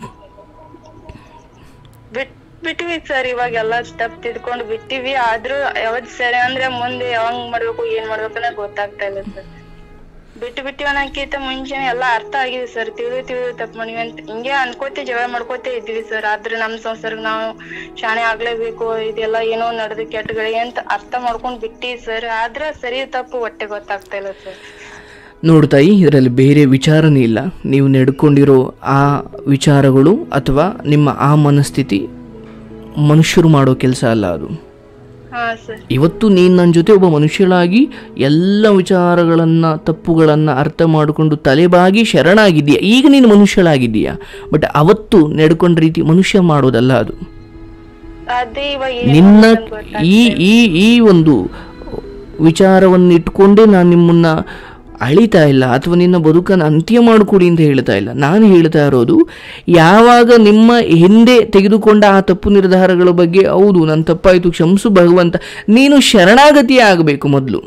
Speaker 2: ಬಿಟ್ ಬಿಟ್ವಿ ಸರ್ ಇವಾಗ ಎಲ್ಲಾ ತಪ್ಪ ತಿದ್ಕೊಂಡು ಬಿಟ್ಟಿವಿ ಆದ್ರೂ ಯಾವತ್ ಸರಿ ಅಂದ್ರೆ ಮುಂದೆ ಯಾವಂಗ್ ಮಾಡ್ಬೇಕು ಏನ್ ಮಾಡ್ಬೇಕು ಅನ್ನೋದ್ ಗೊತ್ತಾಗ್ತಾ ಇಲ್ಲ ಸರ್ ಬಿಟ್ಟು ಬಿಟ್ಟಿವಿ ಅನ್ನೋಕ್ಕಿಂತ ಮುಂಚೆನೆ ಎಲ್ಲಾ ಅರ್ಥ ಆಗಿದೆ ಸರ್ ತಿಳಿದು ತಿಳಿದು ತಪ್ಪು ಮಾಡಿವಿ ಅಂತ ಹಿಂಗೆ ಅನ್ಕೋತೆ ಜಗಳ ಮಾಡ್ಕೋತೆ ಇದ್ವಿ ಸರ್ ಆದ್ರೆ ನಮ್ ಸಂಸಾರಕ್ಕೆ ನಾವು ಶಾಣೆ ಆಗ್ಲೇಬೇಕು ಇದೆಲ್ಲ ಏನೋ ನಡೆದು ಕೆಟ್ಟಗಳಿಗೆ ಅಂತ ಅರ್ಥ ಮಾಡ್ಕೊಂಡ್ ಬಿಟ್ಟಿವಿ ಸರ್ ಆದ್ರೆ ಸರಿ ತಪ್ಪು ಹೊಟ್ಟೆ ಗೊತ್ತಾಗ್ತಾ ಇಲ್ಲ ಸರ್
Speaker 1: ನೋಡ್ತಾಯಿ ಇದರಲ್ಲಿ ಬೇರೆ ವಿಚಾರನೇ ಇಲ್ಲ ನೀವು ನಡ್ಕೊಂಡಿರೋ ಆ ವಿಚಾರಗಳು ಅಥವಾ ನಿಮ್ಮ ಆ ಮನಸ್ಥಿತಿ ಮನುಷ್ಯರು ಮಾಡೋ ಕೆಲಸ ಅಲ್ಲ ಅದು
Speaker 2: ಹಾ ಸರ್
Speaker 1: ಇವತ್ತು ನೀನು ನನ್ನ ಜೊತೆ ಒಬ್ಬ ಮನುಷ್ಯಳಾಗಿ ಎಲ್ಲ ವಿಚಾರಗಳನ್ನು ತಪ್ಪುಗಳನ್ನು ಅರ್ಥ ಮಾಡಿಕೊಂಡು ತಲೆಬಾಗಿ ಶರಣಾಗಿದ್ದೀಯ ಈಗ ನೀನು ಮನುಷ್ಯಳಾಗಿದ್ದೀಯ ಬಟ್ ಅವತ್ತು ನಡ್ಕೊಂಡ ರೀತಿ ಮನುಷ್ಯ ಮಾಡೋದಲ್ಲ ಅದು
Speaker 2: ಅದೇ ಇವಾಗ ಏನ್
Speaker 1: ನಿನ್ನ
Speaker 2: ಮಾಡ್ಬೇಕಂತ ಗೊತ್ತಾಗ್ತಾ
Speaker 1: ಈ ಈ ಈ ಒಂದು ವಿಚಾರವನ್ನು ಇಟ್ಕೊಂಡೇ ನಾನು ನಿಮ್ಮನ್ನ ಅಳಿತಾ ಇಲ್ಲ ಅಥವಾ ನಿನ್ನ ಬದುಕನ್ನು ಅಂತ್ಯ ಮಾಡಿಕೊಡಿ ಅಂತ ಹೇಳ್ತಾ ಇಲ್ಲ ನಾನು ಹೇಳ್ತಾ ಇರೋದು ಯಾವಾಗ ನಿಮ್ಮ ಹಿಂದೆ ತೆಗೆದುಕೊಂಡ ಆ ತಪ್ಪು ನಿರ್ಧಾರಗಳ ಬಗ್ಗೆ ಹೌದು ನನ್ನ ತಪ್ಪಾಯಿತು ಕ್ಷಮಿಸು ಭಗವಂತ ನೀನು ಶರಣಾಗತಿ ಆಗಬೇಕು ಮೊದಲು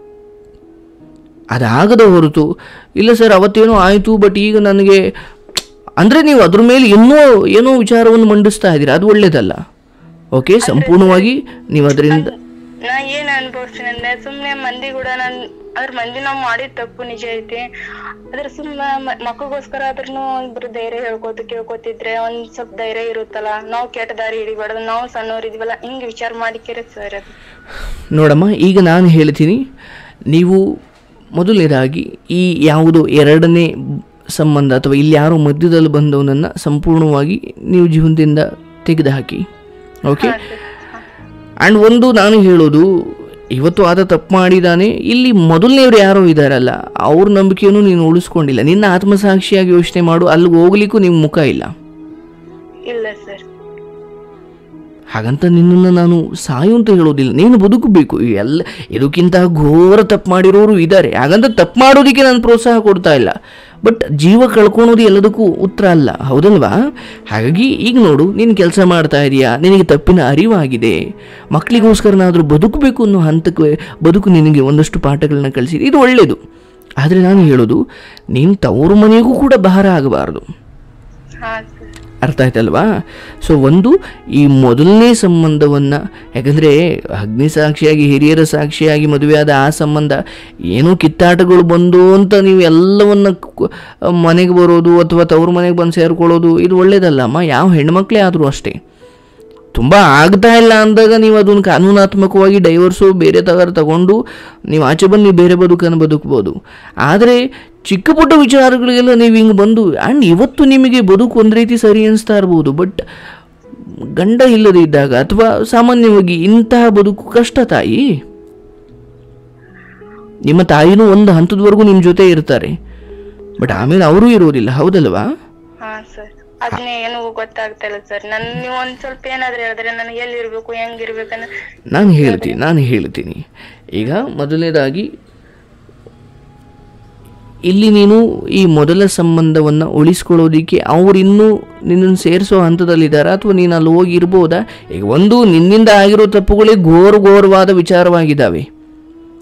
Speaker 1: ಅದಾಗದ ಹೊರತು ಇಲ್ಲ ಸರ್ ಅವತ್ತೇನೋ ಆಯಿತು ಬಟ್ ಈಗ ನನಗೆ ಅಂದರೆ ನೀವು ಅದ್ರ ಮೇಲೆ ಇನ್ನೂ ಏನೋ ವಿಚಾರವನ್ನು ಮಂಡಿಸ್ತಾ ಇದ್ದೀರಾ ಅದು ಒಳ್ಳೇದಲ್ಲ ಓಕೆ ಸಂಪೂರ್ಣವಾಗಿ ನೀವು ಅದರಿಂದ
Speaker 2: ನಾ ಏನ್ ಅನ್ಭವಿಸ್ತೀನಿ ಅಂದ್ರೆ ಸುಮ್ನೆ ಮಂದಿ ಕೂಡ ನಾನ್ ಅದ್ರ ಮಂದಿ ನಾವ್ ಮಾಡಿದ ತಪ್ಪು ನಿಜ ಐತಿ ಅದ್ರ ಸುಮ್ಮ ಮಕ್ಕಳಿಗೋಸ್ಕರ ಆದ್ರೂ ಇಬ್ರು ಧೈರ್ಯ ಹೇಳ್ಕೋತ ಕೇಳ್ಕೊತಿದ್ರೆ ಒಂದ್ ಸ್ವಲ್ಪ ಧೈರ್ಯ ಇರುತ್ತಲ್ಲ ನಾವ್ ಕೆಟ್ಟ ದಾರಿ ಹಿಡಿಬಾರ್ದು ನಾವು ಸಣ್ಣವ್ರ ಇದೀವಲ್ಲ ಹಿಂಗ್ ವಿಚಾರ ಮಾಡಿಕೆರೆ ಸರ್ ಅದು
Speaker 1: ನೋಡಮ್ಮ ಈಗ ನಾನು ಹೇಳ್ತೀನಿ ನೀವು ಮೊದಲನೇದಾಗಿ ಈ ಯಾವುದೋ ಎರಡನೇ ಸಂಬಂಧ ಅಥವಾ ಇಲ್ಲಿ ಯಾರೋ ಮಧ್ಯದಲ್ಲಿ ಬಂದವನನ್ನು ಸಂಪೂರ್ಣವಾಗಿ ನೀವು ಜೀವನದಿಂದ ತೆಗೆದುಹಾಕಿ ಓಕೆ ಆ್ಯಂಡ್ ಒಂದು ನಾನು ಹೇಳೋದು ಇವತ್ತು ಆತ ತಪ್ಪು ಮಾಡಿದ್ದಾನೆ ಇಲ್ಲಿ ಮೊದಲನೇವ್ರು ಯಾರೋ ಇದ್ದಾರಲ್ಲ ಅವ್ರ ನಂಬಿಕೆಯನ್ನು ನೀನು ಉಳಿಸ್ಕೊಂಡಿಲ್ಲ ನಿನ್ನ ಆತ್ಮಸಾಕ್ಷಿಯಾಗಿ ಯೋಚನೆ ಮಾಡು ಅಲ್ಲಿಗೆ ಹೋಗ್ಲಿಕ್ಕೂ ನಿಮ್ಮ ಮುಖ ಇಲ್ಲ
Speaker 2: ಇಲ್ಲ ಸರ್
Speaker 1: ಹಾಗಂತ ನಿನ್ನನ್ನು ನಾನು ಸಾಯು ಅಂತ ಹೇಳೋದಿಲ್ಲ ನೀನು ಬದುಕಬೇಕು ಈ ಎಲ್ಲ ಇದಕ್ಕಿಂತ ಘೋರ ತಪ್ಪು ಮಾಡಿರೋರು ಇದ್ದಾರೆ ಹಾಗಂತ ತಪ್ಪು ಮಾಡೋದಕ್ಕೆ ನಾನು ಪ್ರೋತ್ಸಾಹ ಕೊಡ್ತಾ ಇಲ್ಲ ಬಟ್ ಜೀವ ಕಳ್ಕೊಳೋದು ಎಲ್ಲದಕ್ಕೂ ಉತ್ತರ ಅಲ್ಲ ಹೌದಲ್ವಾ ಹಾಗಾಗಿ ಈಗ ನೋಡು ನೀನು ಕೆಲಸ ಮಾಡ್ತಾ ಇದೀಯಾ ನಿನಗೆ ತಪ್ಪಿನ ಅರಿವಾಗಿದೆ ಮಕ್ಕಳಿಗೋಸ್ಕರನಾದರೂ ಬದುಕಬೇಕು ಅನ್ನೋ ಹಂತಕ್ಕೆ ಬದುಕು ನಿನಗೆ ಒಂದಷ್ಟು ಪಾಠಗಳನ್ನ ಕಲಿಸಿದೆ ಇದು ಒಳ್ಳೆಯದು ಆದರೆ ನಾನು ಹೇಳೋದು ನೀನು ತವರು ಮನೆಗೂ ಕೂಡ ಭಾರ ಆಗಬಾರ್ದು
Speaker 2: ಹಾ ಸರ್
Speaker 1: ಅರ್ಥ ಆಯ್ತಲ್ವಾ ಸೊ ಒಂದು ಈ ಮೊದಲನೇ ಸಂಬಂಧವನ್ನು ಯಾಕಂದರೆ ಅಗ್ನಿ ಸಾಕ್ಷಿಯಾಗಿ ಹಿರಿಯರ ಸಾಕ್ಷಿಯಾಗಿ ಮದುವೆಯಾದ ಆ ಸಂಬಂಧ ಏನೋ ಕಿತ್ತಾಟಗಳು ಬಂದು ಅಂತ ನೀವು ಎಲ್ಲವನ್ನ ಕು- ಮನೆಗೆ ಬರೋದು ಅಥವಾ ತವ್ರ ಮನೆಗೆ ಬಂದು ಸೇರ್ಕೊಳ್ಳೋದು ಇದು ಒಳ್ಳೇದಲ್ಲಮ್ಮ ಯಾವ ಹೆಣ್ಮಕ್ಳೇ ಆದರೂ ಅಷ್ಟೇ ತುಂಬ ಆಗ್ತಾ ಇಲ್ಲ ಅಂದಾಗ ನೀವು ಅದನ್ನು ಕಾನೂನಾತ್ಮಕವಾಗಿ ಡೈವರ್ಸು ಬೇರೆ ತಗರ ತಗೊಂಡು ನೀವು ಆಚೆ ಬಂದು ನೀವು ಬೇರೆ ಬದುಕನ್ನು ಬದುಕ್ಬೋದು ಆದರೆ ಚಿಕ್ಕ ಪುಟ್ಟ ವಿಚಾರಗಳಿಗೆಲ್ಲ ನೀವು ಹಿಂಗೆ ಬಂದು ಆ್ಯಂಡ್ ಇವತ್ತು ನಿಮಗೆ ಬದುಕು ಒಂದು ರೀತಿ ಸರಿ ಅನಿಸ್ತಾ ಇರ್ಬೋದು ಬಟ್ ಗಂಡ ಇಲ್ಲದೆ ಇದ್ದಾಗ ಅಥವಾ ಸಾಮಾನ್ಯವಾಗಿ ಇಂತಹ ಬದುಕು ಕಷ್ಟ ತಾಯಿ ನಿಮ್ಮ ತಾಯಿನೂ ಒಂದು ಹಂತದವರೆಗೂ ನಿಮ್ಮ ಜೊತೆ ಇರ್ತಾರೆ ಬಟ್ ಆಮೇಲೆ ಅವರೂ ಇರೋದಿಲ್ಲ ಹೌದಲ್ವಾ
Speaker 2: ಹಾ ಸರ್ ಅದನ್ನೇ ಏನು ಗೊತ್ತಾಗ್ತಾ ಇಲ್ಲ ಸರ್ ನನ್ ನೀವು ಒಂದ್ ಸ್ವಲ್ಪ ಏನಾದ್ರು ಹೇಳಿದ್ರೆ ನನಗೆ ಎಲ್ಲಿ ಇರ್ಬೇಕು ಹೆಂಗ್ ಇರ್ಬೇಕನ್ನ
Speaker 1: ನಾನು ಹೇಳ್ತೀನಿ ನಾನು ಹೇಳ್ತೀನಿ ಈಗ ಮೊದಲನೇದಾಗಿ ಇಲ್ಲಿ ನೀನು ಈ ಮೊದಲ ಸಂಬಂಧವನ್ನು ಉಳಿಸ್ಕೊಳ್ಳೋದಕ್ಕೆ ಅವರಿನ್ನೂ ನಿನ್ನನ್ನು ಸೇರಿಸೋ ಹಂತದಲ್ಲಿದ್ದಾರಾ ಅಥವಾ ನೀನು ಅಲ್ಲಿ ಹೋಗಿ ಇರ್ಬೋದಾ ಈಗ ಒಂದು ನಿನ್ನಿಂದ ಆಗಿರೋ ತಪ್ಪುಗಳೇ ಘೋರ ಘೋರವಾದ ವಿಚಾರವಾಗಿದ್ದಾವೆ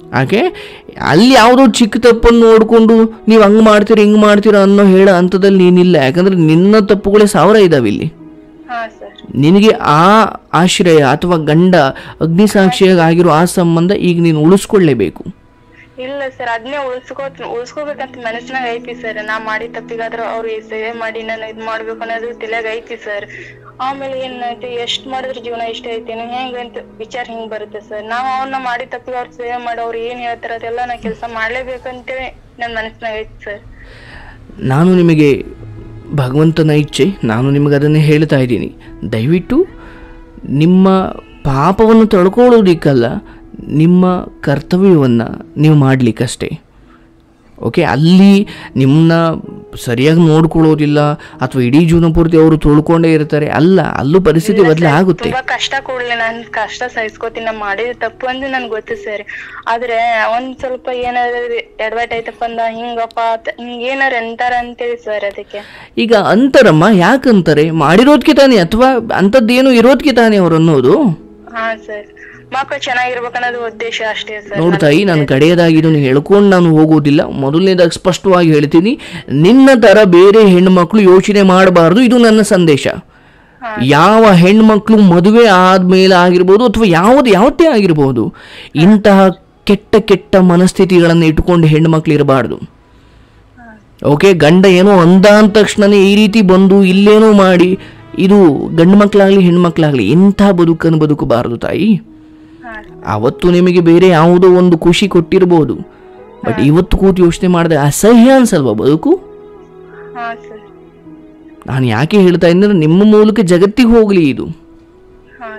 Speaker 1: ಯಾಕೆ ಅಲ್ಲಿ ಯಾವುದೋ ಚಿಕ್ಕ ತಪ್ಪನ್ನು ನೋಡಿಕೊಂಡು ನೀವು ಹಂಗೆ ಮಾಡ್ತೀರ ಹಿಂಗೆ ಮಾಡ್ತೀರ ಅನ್ನೋ ಹೇಳೋ ಹಂತದಲ್ಲಿ ನೀನಿಲ್ಲ ಯಾಕಂದ್ರೆ ನಿನ್ನ ತಪ್ಪುಗಳೇ ಸಾವಿರ ಇದಾವೆ ಇಲ್ಲಿ
Speaker 2: ಹಾ ಸರ್
Speaker 1: ನಿನಗೆ ಆ ಆಶ್ರಯ ಅಥವಾ ಗಂಡ ಅಗ್ನಿಸಾಕ್ಷಿಯಾಗಿ ಆಗಿರೋ ಆ ಸಂಬಂಧ ಈಗ ನೀನು ಉಳಿಸ್ಕೊಳ್ಳೇಬೇಕು
Speaker 2: ಇಲ್ಲ ಸರ್ ಅದನ್ನೇ ಉಳ್ಸ್ಕೋತ್ ಉಳ್ಸ್ಕೋಬೇಕಂತ ಮನಸ್ಸಿನಾಗ ಐತಿ ಸರ್ ನಾ ಮಾಡಿ ತಪ್ಪಿಗಾದ್ರ ಅವ್ರು ಈ ಸೇವೆ ಮಾಡಿ ನಾನು ಇದ್ ಮಾಡ್ಬೇಕು ಅನ್ನೋದು ತಲೆಯಾಗ ಐತಿ ಸರ್ ಆಮೇಲೆ ಏನಾಯ್ತು ಎಷ್ಟ್ ಮಾಡಿದ್ರ ಜೀವನ ಇಷ್ಟ ಐತೇನು ಹೆಂಗ ಅಂತ ವಿಚಾರ ಹಿಂಗ್ ಬರುತ್ತೆ ಸರ್ ನಾವ್ ಅವ್ರನ್ನ ಮಾಡಿ ತಪ್ಪಿಗೆ ಅವ್ರ ಸೇವೆ ಮಾಡಿ ಅವ್ರು ಏನ್ ಹೇಳ್ತಾರ ಅದೆಲ್ಲ ನಾ ಕೆಲಸ ಮಾಡ್ಲೇಬೇಕಂತೇಳಿ ನನ್ ಮನಸ್ಸಿನಾಗ ಐತಿ ಸರ್
Speaker 1: ನಾನು ನಿಮಗೆ ಭಗವಂತನ ಇಚ್ಛೆ ನಾನು ನಿಮಗೆ ಅದನ್ನೇ ಹೇಳ್ತಾ ಇದ್ದೀನಿ ದಯವಿಟ್ಟು ನಿಮ್ಮ ಪಾಪವನ್ನು ತಡ್ಕೊಳ್ಳೋದಿಕ್ಕಲ್ಲ ನಿಮ್ಮ ಕರ್ತವ್ಯವನ್ನು ನೀವು ಮಾಡಲಿಕ್ಕಷ್ಟೇ ಓಕೆ ಅಲ್ಲಿ ನಿಮ್ಮನ್ನ ಸರಿಯಾಗಿ ನೋಡ್ಕೊಳ್ಳೋದಿಲ್ಲ ಅಥವಾ ಇಡೀ ಜೀವನ ಪೂರ್ತಿ ಅವರು ತುಳ್ಕೊಂಡೇ ಇರ್ತಾರೆ ಅಲ್ಲ ಅಲ್ಲೂ ಪರಿಸ್ಥಿತಿ ಬದಲಾಗುತ್ತೆ
Speaker 2: ತುಂಬಾ ಕಷ್ಟ ಕೂಡ್ಲಿ ನಾನ್ ಕಷ್ಟ ಸಹಿಸ್ಕೋತೀನಿ ನಾ ಮಾಡಿದ ತಪ್ಪು ಅಂದ್ರೆ ನನ್ಗೆ ಗೊತ್ತು ಸರ್ ಆದ್ರೆ ಒಂದ್ ಸ್ವಲ್ಪ ಏನಾದ್ರು ಎಡವಟ್ ಐತಪ್ಪ ಅಂದ ಹಿಂಗಪ್ಪ ಆತ- ಹಿಂಗ್ ಏನಾರ ಅಂತಾರ ಅಂತೇಳಿ ಸರ್ ಅದಕ್ಕೆ
Speaker 1: ಈಗ ಅಂತಾರಮ್ಮ ಯಾಕಂತಾರೆ ಮಾಡಿರೋದ್ಕೆ ತಾನೇ ಅಥವಾ ಅಂಥದ್ದೇನು ಇರೋದ್ಕೆ ತಾನೇ ಅವ್ರು ಅನ್ನೋದು
Speaker 2: ಹಾ ಸರ್ ಮಕ್ಳು ಚೆನ್ನಾಗಿರ್ಬೇಕು ಅನ್ನೋದು ಉದ್ದೇಶ ಅಷ್ಟೇ ಸರ್
Speaker 1: ನೋಡ್ತಾಯಿ ನಾನು ಕಡೆಯದಾಗಿ ಇದನ್ನು ಹೇಳ್ಕೊಂಡು ನಾನು ಹೋಗೋದಿಲ್ಲ ಮೊದಲನೇದಾಗಿ ಸ್ಪಷ್ಟವಾಗಿ ಹೇಳ್ತೀನಿ ನಿನ್ನ ಥರ ಬೇರೆ ಹೆಣ್ಮಕ್ಳು ಯೋಚನೆ ಮಾಡಬಾರ್ದು ಇದು ನನ್ನ ಸಂದೇಶ ಯಾವ ಹೆಣ್ಮಕ್ಳು ಮದುವೆ ಆದ್ಮೇಲೆ ಆಗಿರ್ಬೋದು ಅಥವಾ ಯಾವುದು ಯಾವತ್ತೇ ಆಗಿರ್ಬೋದು ಇಂತಹ ಕೆಟ್ಟ ಕೆಟ್ಟ ಮನಸ್ಥಿತಿಗಳನ್ನು ಇಟ್ಕೊಂಡು ಹೆಣ್ಮಕ್ಳು ಇರಬಾರ್ದು ಓಕೆ ಗಂಡ ಏನೋ ಅಂದ ಅಂದ ತಕ್ಷಣನೇ ಈ ರೀತಿ ಬಂದು ಇಲ್ಲೇನೋ ಮಾಡಿ ಇದು ಗಂಡು ಮಕ್ಕಳಾಗಲಿ ಹೆಣ್ಮಕ್ಳಾಗಲಿ ಇಂಥ ಬದುಕನ್ನು ಬದುಕಬಾರದು ತಾಯಿ
Speaker 2: ಹಾ
Speaker 1: ಅವತ್ತು ನಿಮಗೆ ಬೇರೆ ಯಾವುದೋ ಒಂದು ಖುಷಿ ಕೊಟ್ಟಿರ್ಬೋದು ಬಟ್ ಇವತ್ತು ಕೂತು ಯೋಚನೆ ಮಾಡಿದ್ರೆ ಅಸಹ್ಯ ಅನ್ಸಲ್ವಾ ಬದುಕು
Speaker 2: ಹಾ ಸರ್
Speaker 1: ನಾನು ಯಾಕೆ ಹೇಳ್ತಾ ಇದ್ದರೆ ನಿಮ್ಮ ಮೂಲಕ ಜಗತ್ತಿಗೆ ಹೋಗಲಿ ಇದು
Speaker 2: ಹಾ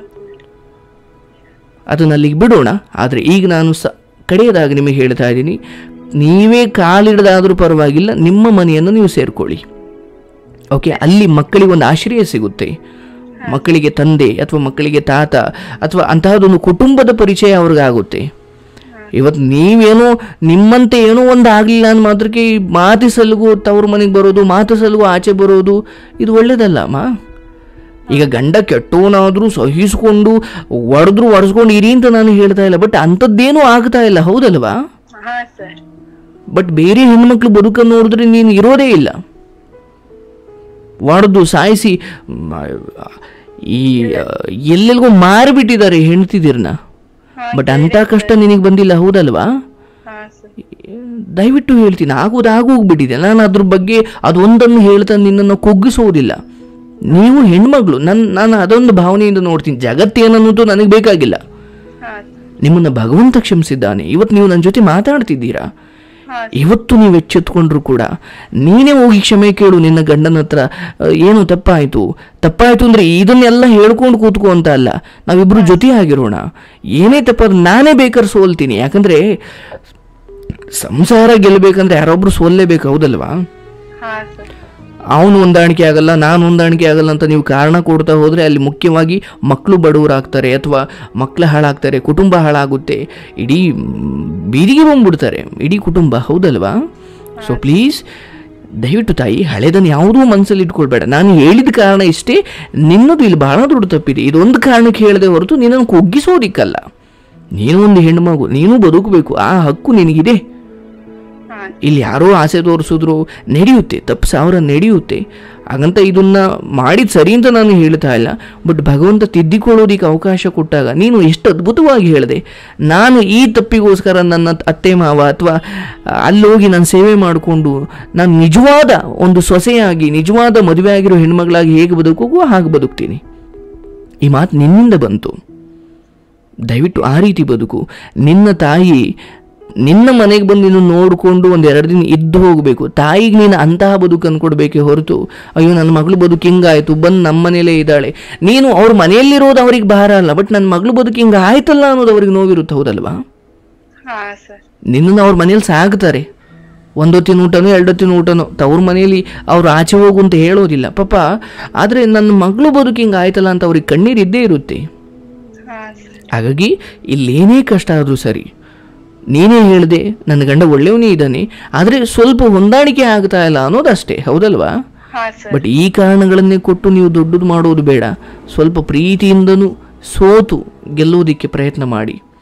Speaker 1: ಅದನ್ನ ಅಲ್ಲಿಗೆ ಬಿಡೋಣ ಆದರೆ ಈಗ ನಾನು ಸ ಕಡೆಯದಾಗಿ ನಿಮಗೆ ಹೇಳ್ತಾ ಇದ್ದೀನಿ ನೀವೇ ಕಾಲಿಡದಾದರೂ ಪರವಾಗಿಲ್ಲ ನಿಮ್ಮ ಮನೆಯನ್ನು ನೀವು ಸೇರ್ಕೊಳ್ಳಿ ಓಕೆ ಅಲ್ಲಿ ಮಕ್ಕಳಿಗೆ ಒಂದು ಆಶ್ರಯ ಸಿಗುತ್ತೆ ಮಕ್ಕಳಿಗೆ ತಂದೆ ಅಥವಾ ಮಕ್ಕಳಿಗೆ ತಾತ ಅಥವಾ ಅಂತಹದೊಂದು ಕುಟುಂಬದ ಪರಿಚಯ ಅವ್ರಿಗಾಗುತ್ತೆ ಇವತ್ತು ನೀವೇನೋ ನಿಮ್ಮಂತೆ ಏನೋ ಒಂದು ಆಗಲಿಲ್ಲ ಅಂದ ಮಾತ್ರಕ್ಕೆ ಈ ಮಾತು ಸಲುಗು ತವ್ರ ಮನೆಗೆ ಬರೋದು ಮಾತು ಸಲುಗು ಆಚೆ ಬರೋದು ಇದು ಒಳ್ಳೇದಲ್ಲ ಅಮ್ಮ ಈಗ ಗಂಡ ಕೆಟ್ಟವನಾದ್ರೂ ಸಹಿಸ್ಕೊಂಡು ಒಡೆದ್ರು ಒಡೆಸ್ಕೊಂಡು ಇರಿ ಅಂತ ನಾನು ಹೇಳ್ತಾ ಇಲ್ಲ ಬಟ್ ಅಂಥದ್ದೇನೂ ಆಗ್ತಾ ಇಲ್ಲ ಹೌದಲ್ವಾ
Speaker 2: ಹಾ ಸರ್
Speaker 1: ಬಟ್ ಬೇರೆ ಹೆಣ್ಮಕ್ಳು ಬದುಕನ್ನು ನೋಡಿದ್ರೆ ನೀನು ಇರೋದೇ ಇಲ್ಲ ಒಡೆದು ಸಾಯಿಸಿ ಮ, ಈ ಆ, ಎಲ್ಲೆಲ್ಗೋ ಮಾರಿಬಿಟ್ಟಿದ್ದಾರೆ ಹೆಣ್ತಿದ್ದೀರನ್ನ ಬಟ್ ಅಂಥ ಕಷ್ಟ ನಿನಗೆ ಬಂದಿಲ್ಲ ಹೌದಲ್ವಾ
Speaker 2: ಹಾ ಸರ್
Speaker 1: ದಯವಿಟ್ಟು ಹೇಳ್ತೀನಿ ಆಗೋದು ಆಗೋಗ್ಬಿಟ್ಟಿದೆ ನಾನು ಅದ್ರ ಬಗ್ಗೆ ಅದೊಂದನ್ನು ಹೇಳ್ತಾ ನಿನ್ನನ್ನು ಕುಗ್ಗಿಸೋದಿಲ್ಲ ನೀವು ಹೆಣ್ಮಗಳು ನನ್ನ ನಾನು ಅದೊಂದು ಭಾವನೆಯಿಂದ ನೋಡ್ತೀನಿ ಜಗತ್ತೇನನ್ನೋದು ನನಗೆ ಬೇಕಾಗಿಲ್ಲ
Speaker 2: ಹಾ
Speaker 1: ನಿಮ್ಮನ್ನು ಭಗವಂತ ಕ್ಷಮಿಸಿದ್ದಾನೆ ಇವತ್ತು ನೀವು ನನ್ನ ಜೊತೆ ಮಾತಾಡ್ತಿದ್ದೀರಾ
Speaker 2: ಹಾ
Speaker 1: ಇವತ್ತು ನೀವು ಎಚ್ಚೆತ್ಕೊಂಡ್ರು ಕೂಡ ನೀನೇ ಹೋಗಿ ಕ್ಷಮೆ ಕೇಳು ನಿನ್ನ ಗಂಡನ ಹತ್ರ ಆ, ಏನು ತಪ್ಪಾಯಿತು ತಪ್ಪಾಯಿತು ಅಂದರೆ ಇದನ್ನೆಲ್ಲ ಹೇಳ್ಕೊಂಡು ಕೂತ್ಕೋ ಅಂತ ಅಲ್ಲ ನಾವಿಬ್ಬರು ಜೊತೆ ಆಗಿರೋಣ ಏನೇ ತಪ್ಪಾದ್ರು ನಾನೇ ಬೇಕಾದ್ರೆ ಸೋಲ್ತೀನಿ ಯಾಕಂದರೆ ಸಂಸಾರ ಗೆಲ್ಲಬೇಕಂದ್ರೆ ಯಾರೊಬ್ರು ಸೋಲ್ಲೇಬೇಕು ಹೌದಲ್ವಾ
Speaker 2: ಹಾ ಸರ್
Speaker 1: ಅವನು ಹೊಂದಾಣಿಕೆ ಆಗಲ್ಲ ನಾನು ಹೊಂದಾಣಿಕೆ ಆಗಲ್ಲ ಅಂತ ನೀವು ಕಾರಣ ಕೊಡ್ತಾ ಹೋದರೆ ಅಲ್ಲಿ ಮುಖ್ಯವಾಗಿ ಮಕ್ಕಳು ಬಡವರಾಗ್ತಾರೆ ಅಥವಾ ಮಕ್ಕಳು ಹಾಳಾಗ್ತಾರೆ ಕುಟುಂಬ ಹಾಳಾಗುತ್ತೆ ಇಡೀ ಮ್, ಬೀದಿಗೆ ಬಂದ್ಬಿಡ್ತಾರೆ ಇಡೀ ಕುಟುಂಬ ಹೌದಲ್ವಾ ಸೊ ಪ್ಲೀಸ್ ದಯವಿಟ್ಟು ತಾಯಿ ಹಳೆದನ್ನು ಯಾವುದೂ ಮನಸ್ಸಲ್ಲಿ ಇಟ್ಕೊಳ್ಬೇಡ ನಾನು ಹೇಳಿದ ಕಾರಣ ಇಷ್ಟೇ ನಿನ್ನದು ಇಲ್ಲಿ ಬಹಳ ದೊಡ್ಡ ತಪ್ಪಿದೆ ಇದೊಂದು ಕಾರಣಕ್ಕೆ ಹೇಳದೆ ಹೊರತು ನಿನ್ನನ್ನು ಕುಗ್ಗಿಸೋದಿಕ್ಕಲ್ಲ ನೀನು ಒಂದು ಹೆಣ್ಮಗು ನೀನು ಬದುಕಬೇಕು ಆ ಹಕ್ಕು ನಿನಗಿದೆ
Speaker 2: ಹಾ
Speaker 1: ಇಲ್ಲಿ ಯಾರೋ ಆಸೆ ತೋರಿಸಿದ್ರು ನಡೆಯುತ್ತೆ ತಪ್ಪು ಸಾವಿರ ನಡೆಯುತ್ತೆ ಹಾಗಂತ ಇದನ್ನ ಮಾಡಿದ ಸರಿ ಅಂತ ನಾನು ಹೇಳ್ತಾ ಇಲ್ಲ ಬಟ್ ಭಗವಂತ ತಿದ್ದಿಕೊಳ್ಳೋದಕ್ಕೆ ಅವಕಾಶ ಕೊಟ್ಟಾಗ ನೀನು ಎಷ್ಟು ಅದ್ಭುತವಾಗಿ ಹೇಳಿದೆ ನಾನು ಈ ತಪ್ಪಿಗೋಸ್ಕರ ನನ್ನ ಅತ್ತೆ ಮಾವ ಅಥವಾ ಅಲ್ಲೋಗಿ ನಾನು ಸೇವೆ ಮಾಡಿಕೊಂಡು ನಾನು ನಿಜವಾದ ಒಂದು ಸೊಸೆಯಾಗಿ ನಿಜವಾದ ಮದುವೆ ಆಗಿರೋ ಹೆಣ್ಮಗಳಾಗಿ ಹೇಗೆ ಬದುಕೋಗೋ ಹಾಗೆ ಬದುಕ್ತೀನಿ ಈ ಮಾತು ನಿನ್ನಿಂದ ಬಂತು ದಯವಿಟ್ಟು ಆ ರೀತಿ ಬದುಕು ನಿನ್ನ ತಾಯಿ ನಿನ್ನ ಮನೆಗೆ ಬಂದು ನೀನು ನೋಡಿಕೊಂಡು ಒಂದು ಎರಡು ದಿನ ಇದ್ದು ಹೋಗಬೇಕು ತಾಯಿಗೆ ನೀನು ಅಂತಹ ಬದುಕನ್ನು ಕೊಡಬೇಕೇ ಹೊರತು ಅಯ್ಯೋ ನನ್ನ ಮಗಳು ಬದುಕು ಹಿಂಗಾಯ್ತು ಬಂದು ನಮ್ಮ ಮನೇಲೇ ಇದ್ದಾಳೆ ನೀನು ಅವ್ರ ಮನೆಯಲ್ಲಿರೋದು ಅವ್ರಿಗೆ ಭಾರ ಅಲ್ಲ ಬಟ್ ನನ್ನ ಮಗಳು ಬದುಕು ಹಿಂಗೆ ಆಯ್ತಲ್ಲ ಅನ್ನೋದು ಅವ್ರಿಗೆ ನೋವಿರುತ್ತೆ ಹೌದಲ್ವಾ
Speaker 2: ಹಾ ಸರ್
Speaker 1: ನಿನ್ನನ್ನು ಅವ್ರ ಮನೇಲಿ ಸಾಕ್ತಾರೆ ಒಂದೊತ್ತಿನ ಊಟನೋ ಎರಡೊತ್ತಿನ ಊಟನೋ ತವ್ರ ಮನೆಯಲ್ಲಿ ಅವ್ರು ಆಚೆ ಹೋಗು ಅಂತ ಹೇಳೋದಿಲ್ಲ ಪಾಪ ಆದರೆ ನನ್ನ ಮಗಳು ಬದುಕು ಹಿಂಗೆ ಆಯ್ತಲ್ಲ ಅಂತ ಅವ್ರಿಗೆ ಕಣ್ಣೀರು ಇದ್ದೇ ಇರುತ್ತೆ
Speaker 2: ಹಾ ಸರ್
Speaker 1: ಹಾಗಾಗಿ ಇಲ್ಲೇನೇ ಕಷ್ಟ ಆದರೂ ಸರಿ ನೀನೇ ಹೇಳಿದೆ ನನ್ನ ಗಂಡ ಒಳ್ಳೆಯವನೇ ಇದ್ದಾನೆ ಆದರೆ ಸ್ವಲ್ಪ ಹೊಂದಾಣಿಕೆ ಆಗ್ತಾ ಇಲ್ಲ ಅನ್ನೋದಷ್ಟೇ ಹೌದಲ್ವಾ
Speaker 2: ಹಾ ಸರ್
Speaker 1: ಬಟ್ ಈ ಕಾರಣಗಳನ್ನೇ ಕೊಟ್ಟು ನೀವು ದೊಡ್ಡದು ಮಾಡೋದು ಬೇಡ ಸ್ವಲ್ಪ ಪ್ರೀತಿಯಿಂದನೂ ಸೋತು ಗೆಲ್ಲೋದಕ್ಕೆ ಪ್ರಯತ್ನ ಮಾಡಿ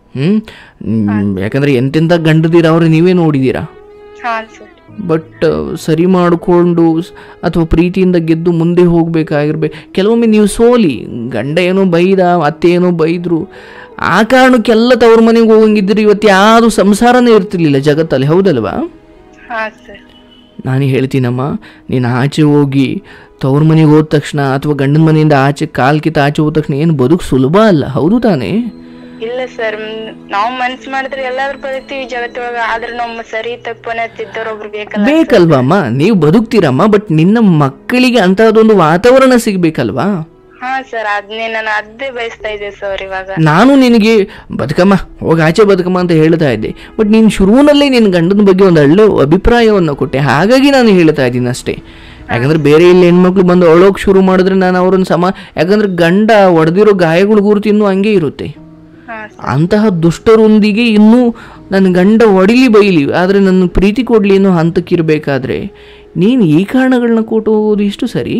Speaker 1: ಹ್ಞೂ ಯಾಕಂದರೆ ಎಂತೆಂಥ ಗಂಡದಿರ ಅವ್ರು ನೀವೇ ನೋಡಿದ್ದೀರಾ
Speaker 2: ಹಾ ಸರ್
Speaker 1: ಬಟ್ ಸರಿ ಮಾಡಿಕೊಂಡು ಅಥವಾ ಪ್ರೀತಿಯಿಂದ ಗೆದ್ದು ಮುಂದೆ ಹೋಗಬೇಕಾಗಿರ್ಬೇಕು ಕೆಲವೊಮ್ಮೆ ನೀವು ಸೋಲಿ ಗಂಡ ಏನೋ ಬೈದ ಅತ್ತೆ ಏನೋ ಬೈದರು ಆ ಕಾರಣಕ್ಕೆಲ್ಲ ತವ್ರ ಮನೆಗೆ ಹೋಗಂಗಿದ್ರೆ ಇವತ್ತು ಯಾವುದು ಸಂಸಾರನೇ ಇರ್ತಿರ್ಲಿಲ್ಲ ಜಗತ್ತಲ್ಲಿ ಹೌದಲ್ವಾ
Speaker 2: ಹಾ ಸರ್
Speaker 1: ನಾನು ಹೇಳ್ತೀನಮ್ಮ ನೀನು ಆಚೆ ಹೋಗಿ ತವ್ರ ಮನೆಗೆ ಹೋದ ತಕ್ಷಣ ಅಥವಾ ಗಂಡನ ಮನೆಯಿಂದ ಆಚೆ ಕಾಲ್ ಕಿತ್ತ ಆಚೆ ಹೋದ ತಕ್ಷಣ ಏನು ಬದುಕು ಸುಲಭ ಅಲ್ಲ ಹೌದು ತಾನೇ
Speaker 2: ಇಲ್ಲ ಸರ್ ನಾವು ಮನ್ಸ್ ಮಾಡಿದ್ರೆ ಎಲ್ಲಾದ್ರೂ ಬದುಕ್ತಿವಿ ಜಗತ್ತೊಳಗ ಆದ್ರೆ ನಮ್ಮ ಸರಿ ತಪ್ಪನ ತಿದ್ದವ್ರೊಬ್ರು ಬೇಕಲ್ಲ
Speaker 1: ಬೇಕಲ್ವಮ್ಮ ನೀವು ಬದುಕ್ತೀರಮ್ಮ ಬಟ್ ನಿನ್ನ ಮಕ್ಕಳಿಗೆ ಅಂತಹದೊಂದು ವಾತಾವರಣ ಸಿಗ್ಬೇಕಲ್ವಾ
Speaker 2: ಹಾ ಸರ್ ಅದ್ನೇ ನಾನು ಅದೇ ಬಯಸ್ತಾ ಇದ್ದೆ ಸರ್ ಇವಾಗ
Speaker 1: ನಾನು ನಿನಗೆ ಬದುಕಮ್ಮ ಹೋಗಿ ಆಚೆ ಬದುಕಮ್ಮ ಅಂತ ಹೇಳ್ತಾ ಇದ್ದೆ ಬಟ್ ನೀನು ಶುರುವಿನಲ್ಲೇ ನಿನ್ನ ಗಂಡನ ಬಗ್ಗೆ ಒಂದು ಒಳ್ಳೆ ಅಭಿಪ್ರಾಯವನ್ನು ಕೊಟ್ಟೆ ಹಾಗಾಗಿ ನಾನು ಹೇಳ್ತಾ ಇದ್ದೀನಿ ಅಷ್ಟೇ ಯಾಕಂದ್ರೆ ಬೇರೆ ಇಲ್ಲಿ ಹೆಣ್ಮಕ್ಳು ಬಂದು ಅಳೋಕೆ ಶುರು ಮಾಡಿದ್ರೆ ನಾನು ಅವ್ರನ್ನ ಸಮ ಯಾಕಂದ್ರೆ ಗಂಡ ಒಡೆದಿರೋ ಗಾಯಗಳ ಗುರುತು ಇನ್ನೂ ಹಂಗೆ ಇರುತ್ತೆ
Speaker 2: ಹಾ
Speaker 1: ಅಂತಹ ದುಷ್ಟರೊಂದಿಗೆ ಇನ್ನೂ ನನ್ನ ಗಂಡ ಒಡಿಲಿ ಬೈಲಿ ಆದರೆ ನನ್ನ ಪ್ರೀತಿ ಕೊಡಲಿ ಅನ್ನೋ ಹಂತಕ್ಕಿರಬೇಕಾದ್ರೆ ನೀನು ಈ ಕಾರಣಗಳನ್ನ ಕೊಟ್ಟು ಹೋಗೋದು ಇಷ್ಟು ಸರಿ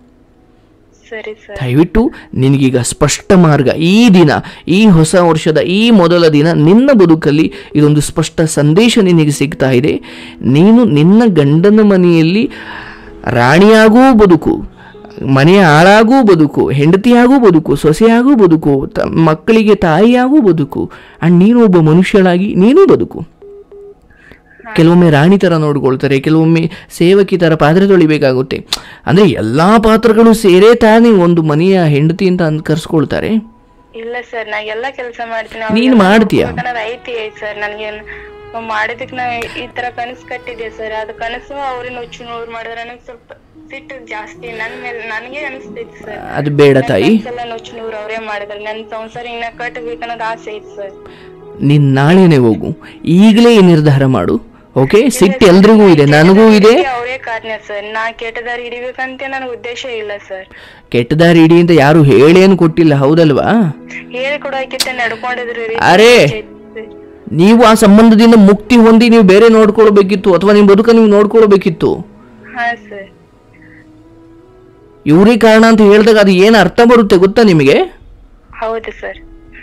Speaker 2: ಸರಿ ಸರ್
Speaker 1: ದಯವಿಟ್ಟು ನಿನಗೀಗ ಸ್ಪಷ್ಟ ಮಾರ್ಗ ಈ ದಿನ ಈ ಹೊಸ ವರ್ಷದ ಈ ಮೊದಲ ದಿನ ನಿನ್ನ ಬದುಕಲ್ಲಿ ಇದೊಂದು ಸ್ಪಷ್ಟ ಸಂದೇಶ ನಿನಗೆ ಸಿಗ್ತಾ ಇದೆ ನೀನು ನಿನ್ನ ಗಂಡನ ಮನೆಯಲ್ಲಿ ರಾಣಿಯಾಗೂ ಬದುಕು ಮನೆಯ ಆಳಾಗೂ ಬದುಕು ಹೆಂಡತಿಯಾಗೂ ಬದುಕು ಸೊಸೆಯಾಗೂ ಬದುಕು ತ ಮಕ್ಕಳಿಗೆ ತಾಯಿಯಾಗೂ ಬದುಕು ಆ್ಯಂಡ್ ನೀನು ಒಬ್ಬ ಮನುಷ್ಯಳಾಗಿ ನೀನು ಬದುಕು ಕೆಲವೊಮ್ಮೆ ರಾಣಿ ಥರ ನೋಡ್ಕೊಳ್ತಾರೆ ಕೆಲವೊಮ್ಮೆ ಸೇವಕಿ ಥರ ಪಾತ್ರೆ ತೊಳಿಬೇಕಾಗುತ್ತೆ ಅಂದರೆ ಎಲ್ಲ ಪಾತ್ರಗಳು ಸೇರೇ ತಾನೇ ಒಂದು ಮನೆಯ ಹೆಂಡತಿ ಅಂತ ಅಂದ್ ಕರ್ಸ್ಕೊಳ್ತಾರೆ
Speaker 2: ಇಲ್ಲ ಸರ್ ನಾ ಎಲ್ಲಾ ಕೆಲಸ ಮಾಡ್ತೀನಿ
Speaker 1: ನೀನ್ ಮಾಡ್ತೀಯ?
Speaker 2: ಅನ್ನೋದು ಐತಿ ಸರ್ ನನ್ಗೆ ಮಾಡಿದಕ್ ನಾ ಈ ತರ ಕನಸು ಕಟ್ಟಿದ್ದೆ ಸರ್ ಅದು ಕನಸು ಅವ್ರನ್ನ ಹುಚ್ಚು ನೋಡ್ ಮಾಡಿದ್ರೆ ನನಗೆ ಸ್ವಲ್ಪ ಸಿಟ್ಟು ಜಾಸ್ತಿ ನನ್ ಮೇಲೆ ನನಗೆ ಅನಿಸ್ತೈತಿ ಸರ್
Speaker 1: ಅದು ಬೇಡ ತಾಯಿ
Speaker 2: ಎಲ್ಲ ನುಚ್ಚು ನೂರು ಅವರೇ ಮಾಡಿದ್ರೆ ನನ್ ಸಂಸಾರ ಇನ್ನ ಕಟ್ಟಬೇಕನ್ನೋದು ಆಸೆ ಐತಿ ಸರ್
Speaker 1: ನೀನು ನಾಳೆನೇ ಹೋಗು ಈಗಲೇ ಈ ನಿರ್ಧಾರ ಮಾಡು ಓಕೆ ಸಿಟ್ಟು ಎಲ್ರಿಗೂ ಇದೆ ನನಗೂ ಇದೆ
Speaker 2: ಅವರೇ ಕಾರಣ ಸರ್ ನಾ ಕೆಟ್ಟದಾರಿ ಹಿಡಿಬೇಕಂತ ನನಗೆ ಉದ್ದೇಶ ಇಲ್ಲ ಸರ್
Speaker 1: ಕೆಟ್ಟ ದಾರಿ ಹಿಡಿ ಅಂತ ಯಾರು ಹೇಳೇನು ಕೊಟ್ಟಿಲ್ಲ ಹೌದಲ್ವಾ
Speaker 2: ಹೇಳಿ ಕೊಡೋಕಿತ್ತ ನಡ್ಕೊಂಡಿದ್ರು ರೀ
Speaker 1: ಅರೆ ನೀವು ಆ ಸಂಬಂಧದಿಂದ ಮುಕ್ತಿ ಹೊಂದಿ ನೀವು ಬೇರೆ ನೋಡ್ಕೊಳ್ಬೇಕಿತ್ತು ಅಥವಾ ನಿಮ್ಮ ಬದುಕ ನೀವು ನೋಡ್ಕೊಳ್ಬೇಕಿತ್ತು
Speaker 2: ಹಾ ಸರ್
Speaker 1: ಇವರೇ ಕಾರಣ ಅಂತ ಹೇಳಿದಾಗ ಅದು ಏನು ಅರ್ಥ ಬರುತ್ತೆ ಗೊತ್ತಾ ನಿಮಗೆ
Speaker 2: ಹೌದು ಸರ್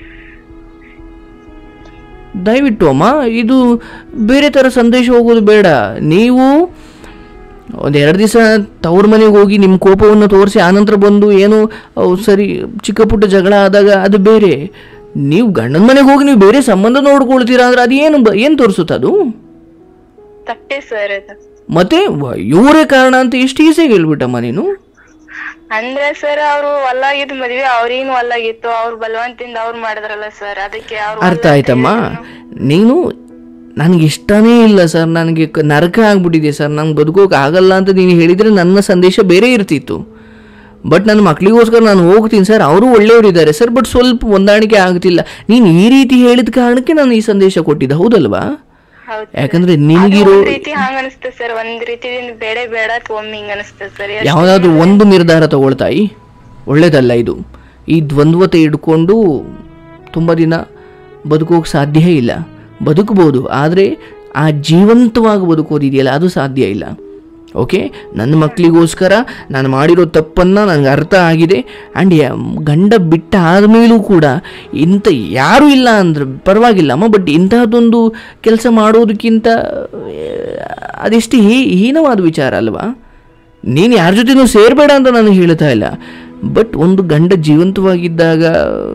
Speaker 1: ದಯವಿಟ್ಟು ಅಮ್ಮ ಇದು ಬೇರೆ ಥರ ಸಂದೇಶ ಹೋಗೋದು ಬೇಡ ನೀವು ಒಂದು ಎರಡು ದಿವಸ ತವ್ರ ಮನೆಗೆ ಹೋಗಿ ನಿಮ್ಮ ಕೋಪವನ್ನು ತೋರಿಸಿ ಆನಂತರ ಬಂದು ಏನು ಅವು ಸರಿ ಚಿಕ್ಕ ಪುಟ್ಟ ಜಗಳ ಆದಾಗ ಅದು ಬೇರೆ ನೀವು ಗಂಡನ ಮನೆಗೆ ಹೋಗಿ ನೀವು ಬೇರೆ ಸಂಬಂಧ ನೋಡ್ಕೊಳ್ತೀರಾ ಅಂದ್ರೆ ಅದು ಏನು ಬ ಏನು ತೋರಿಸುತ್ತೆ ಅದು
Speaker 2: ತಪ್ಪೇ ಸರ್ ಅದು
Speaker 1: ಮತ್ತೆ ವ- ಇವರೇ ಕಾರಣ ಅಂತ ಎಷ್ಟು ಈಸಿಯಾಗಿ ಹೇಳ್ಬಿಟ್ಟಮ್ಮ ನೀನು
Speaker 2: ಅಂದ್ರೆ ಸರ್ ಅವ್ರು ಹೊಲ್ಲಾಗಿದ್ ಮದ್ವೆ ಅವ್ರಿಗೇನು ಹೊಲ್ಲಾಗಿತ್ತು ಅವ್ರು ಬಲವಂತಿಂದ ಅವ್ರು ಮಾಡಿದ್ರಲ್ಲ ಸರ್ ಅದಕ್ಕೆ ಅವ್ರು
Speaker 1: ಅರ್ಥ ಆಯ್ತಮ್ಮ ನೀನು ನನಗೆ ಇಷ್ಟನೇ ಇಲ್ಲ ಸರ್ ನನಗೆ ಕ- ನರಕ ಆಗ್ಬಿಟ್ಟಿದೆ ಸರ್ ನಂಗೆ ಬದುಕೋಕೆ ಆಗಲ್ಲ ಅಂತ ನೀನು ಹೇಳಿದರೆ ನನ್ನ ಸಂದೇಶ ಬೇರೆ ಇರ್ತಿತ್ತು ಬಟ್ ನನ್ನ ಮಕ್ಕಳಿಗೋಸ್ಕರ ನಾನು ಹೋಗ್ತೀನಿ ಸರ್ ಅವರು ಒಳ್ಳೆಯವರಿದ್ದಾರೆ ಸರ್ ಬಟ್ ಸ್ವಲ್ಪ ಹೊಂದಾಣಿಕೆ ಆಗ್ತಿಲ್ಲ ನೀನು ಈ ರೀತಿ ಹೇಳಿದ ಕಾರಣಕ್ಕೆ ನಾನು ಈ ಸಂದೇಶ ಕೊಟ್ಟಿದ್ದೆ ಹೌದಲ್ವಾ
Speaker 2: ಹೌದು
Speaker 1: ಯಾಕಂದ್ರೆ ನಿನಗಿರೋ
Speaker 2: ಒಂದ್ ರೀತಿ ಹಂಗ ಅನಿಸ್ತದೆ ಸರ್ ಒಂದ್ ರೀತಿದಿಂದ ಬೇಡ ಬೇಡ ಒಮ್ಮೆ ಹಿಂಗ ಅನಿಸ್ತದೆ ಸರ್
Speaker 1: ಯಾವುದಾದ್ರೂ ಒಂದು ನಿರ್ಧಾರ ತಗೊಳ್ತಾಯಿ ಒಳ್ಳೇದಲ್ಲ ಇದು ಈ ದ್ವಂದ್ವತೆ ಇಟ್ಕೊಂಡು ತುಂಬ ದಿನ ಬದುಕೋಕೆ ಸಾಧ್ಯ ಇಲ್ಲ ಬದುಕಬಹುದು ಆದರೆ ಆ ಜೀವಂತವಾಗಿ ಬದುಕೋದಿದೆಯಲ್ಲ ಅದು ಸಾಧ್ಯ ಇಲ್ಲ ಓಕೆ ನನ್ನ ಮಕ್ಕಳಿಗೋಸ್ಕರ ನಾನು ಮಾಡಿರೋ ತಪ್ಪನ್ನು ನನಗೆ ಅರ್ಥ ಆಗಿದೆ ಆ್ಯಂಡ್ ಗಂಡ ಬಿಟ್ಟ ಆದಮೇಲೂ ಕೂಡ ಇಂಥ ಯಾರೂ ಇಲ್ಲ ಅಂದ್ರೆ ಪರವಾಗಿಲ್ಲಮ್ಮ ಬಟ್ ಇಂತಹದ್ದೊಂದು ಕೆಲಸ ಮಾಡೋದಕ್ಕಿಂತ ಆ, ಅದೆಷ್ಟು ಹೀ ಹೀನವಾದ ವಿಚಾರ ಅಲ್ವಾ ನೀನು ಯಾರ ಜೊತೆನೂ ಸೇರಬೇಡ ಅಂತ ನಾನು ಹೇಳ್ತಾ ಇಲ್ಲ ಬಟ್ ಒಂದು ಗಂಡ ಜೀವಂತವಾಗಿದ್ದಾಗ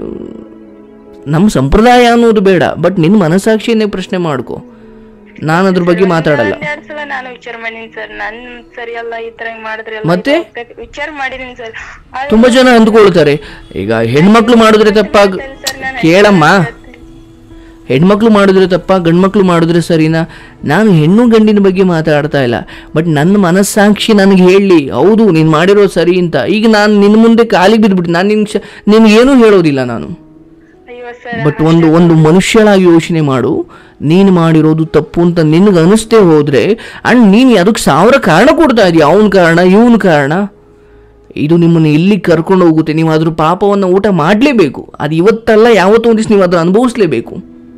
Speaker 1: ನಮ್ಮ ಸಂಪ್ರದಾಯ ಅನ್ನೋದು ಬೇಡ ಬಟ್ ನಿನ್ನ ಮನಸ್ಸಾಕ್ಷಿಯನ್ನೇ ಪ್ರಶ್ನೆ ಮಾಡ್ಕೊ ನಾನು ಅದ್ರ ಬಗ್ಗೆ ಮಾತಾಡಲ್ಲ
Speaker 2: ಎರಡ್ ಸಲ ನಾನು ವಿಚಾರ ಮಾಡೀನಿ ಸರ್ ನನ್ ಸರಿಯಲ್ಲ ಈ ತರ ಹಿಂಗ್ ಮಾಡಿದ್ರೆ
Speaker 1: ಮತ್ತೆ?
Speaker 2: ವಿಚಾರ ಮಾಡಿದೀನಿ ಸರ್ ಆದ್ರೆ
Speaker 1: ತುಂಬ ಜನ ಅಂದ್ಕೊಳ್ತಾರೆ ಈಗ ಹೆಣ್ಮಕ್ಳು ಮಾಡಿದ್ರೆ ತಪ್ಪಾಗ
Speaker 2: ಸರ್ ನಾನು
Speaker 1: ಕೇಳಮ್ಮ ಹೆಣ್ಮಕ್ಳು ಮಾಡಿದ್ರೆ ತಪ್ಪ ಗಂಡ್ಮಕ್ಳು ಮಾಡಿದ್ರೆ ಸರಿನಾ ನಾನು ಹೆಣ್ಣು ಗಂಡಿನ ಬಗ್ಗೆ ಮಾತಾಡ್ತಾ ಇಲ್ಲ ಬಟ್ ನನ್ನ ಮನಸ್ಸಾಕ್ಷಿ ನನಗೆ ಹೇಳಲಿ ಹೌದು ನೀನು ಮಾಡಿರೋದು ಸರಿ ಅಂತ ಈಗ ನಾನು ನಿನ್ನ ಮುಂದೆ ಕಾಲಿಗೆ ಬಿದ್ದುಬಿಟ್ಟು ನಾನು ನಿನ್ನ ಕ್ಷ ನಿನಗೇನೂ ಹೇಳೋದಿಲ್ಲ ನಾನು
Speaker 2: ಅಯ್ಯೋ ಸರ್
Speaker 1: ಬಟ್ ಒಂದು ಒಂದು ಮನುಷ್ಯಳಾಗಿ ಯೋಚನೆ ಮಾಡು ನೀನು ಮಾಡಿರೋದು ತಪ್ಪು ಅಂತ ನಿನಗೆ ಅನಿಸ್ತೇ ಹೋದರೆ ಆ್ಯಂಡ್ ನೀನು ಅದಕ್ಕೆ ಸಾವಿರ ಕಾರಣ ಕೊಡ್ತಾ ಇದೀಯ ಅವನ ಕಾರಣ ಇವನ ಕಾರಣ ಇದು ನಿಮ್ಮನ್ನು ಎಲ್ಲಿ ಕರ್ಕೊಂಡು ಹೋಗುತ್ತೆ ನೀವು ಅದ್ರ ಪಾಪವನ್ನು ಊಟ ಮಾಡಲೇಬೇಕು ಅದು ಇವತ್ತಲ್ಲ ಯಾವತ್ತೋ ಒಂದು ದಿವಸ ನೀವು ಅದನ್ನು ಅನುಭವಿಸ್ಲೇಬೇಕು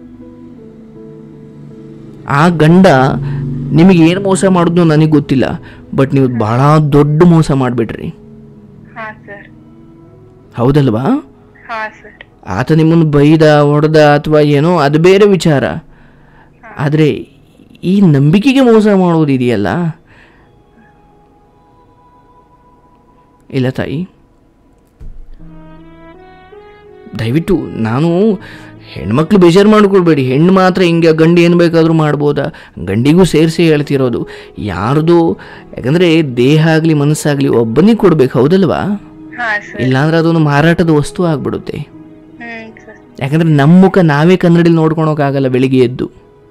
Speaker 1: ಆ ಗಂಡ ನಿಮಗೆ ಏನು ಮೋಸ ಮಾಡಿದ್ನೋ ನನಗೆ ಗೊತ್ತಿಲ್ಲ ಬಟ್ ನೀವು ಭಾಳ ದೊಡ್ಡ ಮೋಸ ಮಾಡಿಬಿಟ್ರಿ
Speaker 2: ಹಾ ಸರ್
Speaker 1: ಹೌದಲ್ವಾ
Speaker 2: ಹಾ ಸರ್
Speaker 1: ಆತ ನಿಮ್ಮನ್ನು ಬೈದ ಹೊಡೆದ ಅಥವಾ ಏನೋ ಅದು ಬೇರೆ ವಿಚಾರ ಆದರೆ ಈ ನಂಬಿಕೆಗೆ ಮೋಸ ಮಾಡೋದಿದೆಯಲ್ಲ ಇಲ್ಲ ತಾಯಿ ದಯವಿಟ್ಟು ನಾನು ಹೆಣ್ಮಕ್ಳು ಬೇಜಾರು ಮಾಡ್ಕೊಳ್ಬೇಡಿ ಹೆಣ್ಣು ಮಾತ್ರ ಹಿಂಗೆ ಗಂಡು ಏನು ಬೇಕಾದರೂ ಮಾಡ್ಬೋದಾ ಗಂಡಿಗೂ ಸೇರಿಸಿ ಹೇಳ್ತಿರೋದು ಯಾರ್ದು ಯಾಕಂದರೆ ದೇಹ ಆಗಲಿ ಮನಸ್ಸಾಗಲಿ ಒಬ್ಬನಿಗೆ ಕೊಡ್ಬೇಕು ಹೌದಲ್ವಾ
Speaker 2: ಹಾ ಸರ್
Speaker 1: ಇಲ್ಲಾಂದ್ರೆ ಅದೊಂದು ಮಾರಾಟದ ವಸ್ತು ಆಗ್ಬಿಡುತ್ತೆ
Speaker 2: ಹ್ಮ್ ಸರ್
Speaker 1: ಯಾಕಂದ್ರೆ ನಮ್ಮ ಮುಖ ನಾವೇ ಕನ್ನಡಲ್ಲಿ ನೋಡ್ಕೊಳಕ್ಕಾಗಲ್ಲ ಬೆಳಿಗ್ಗೆ ಎದ್ದು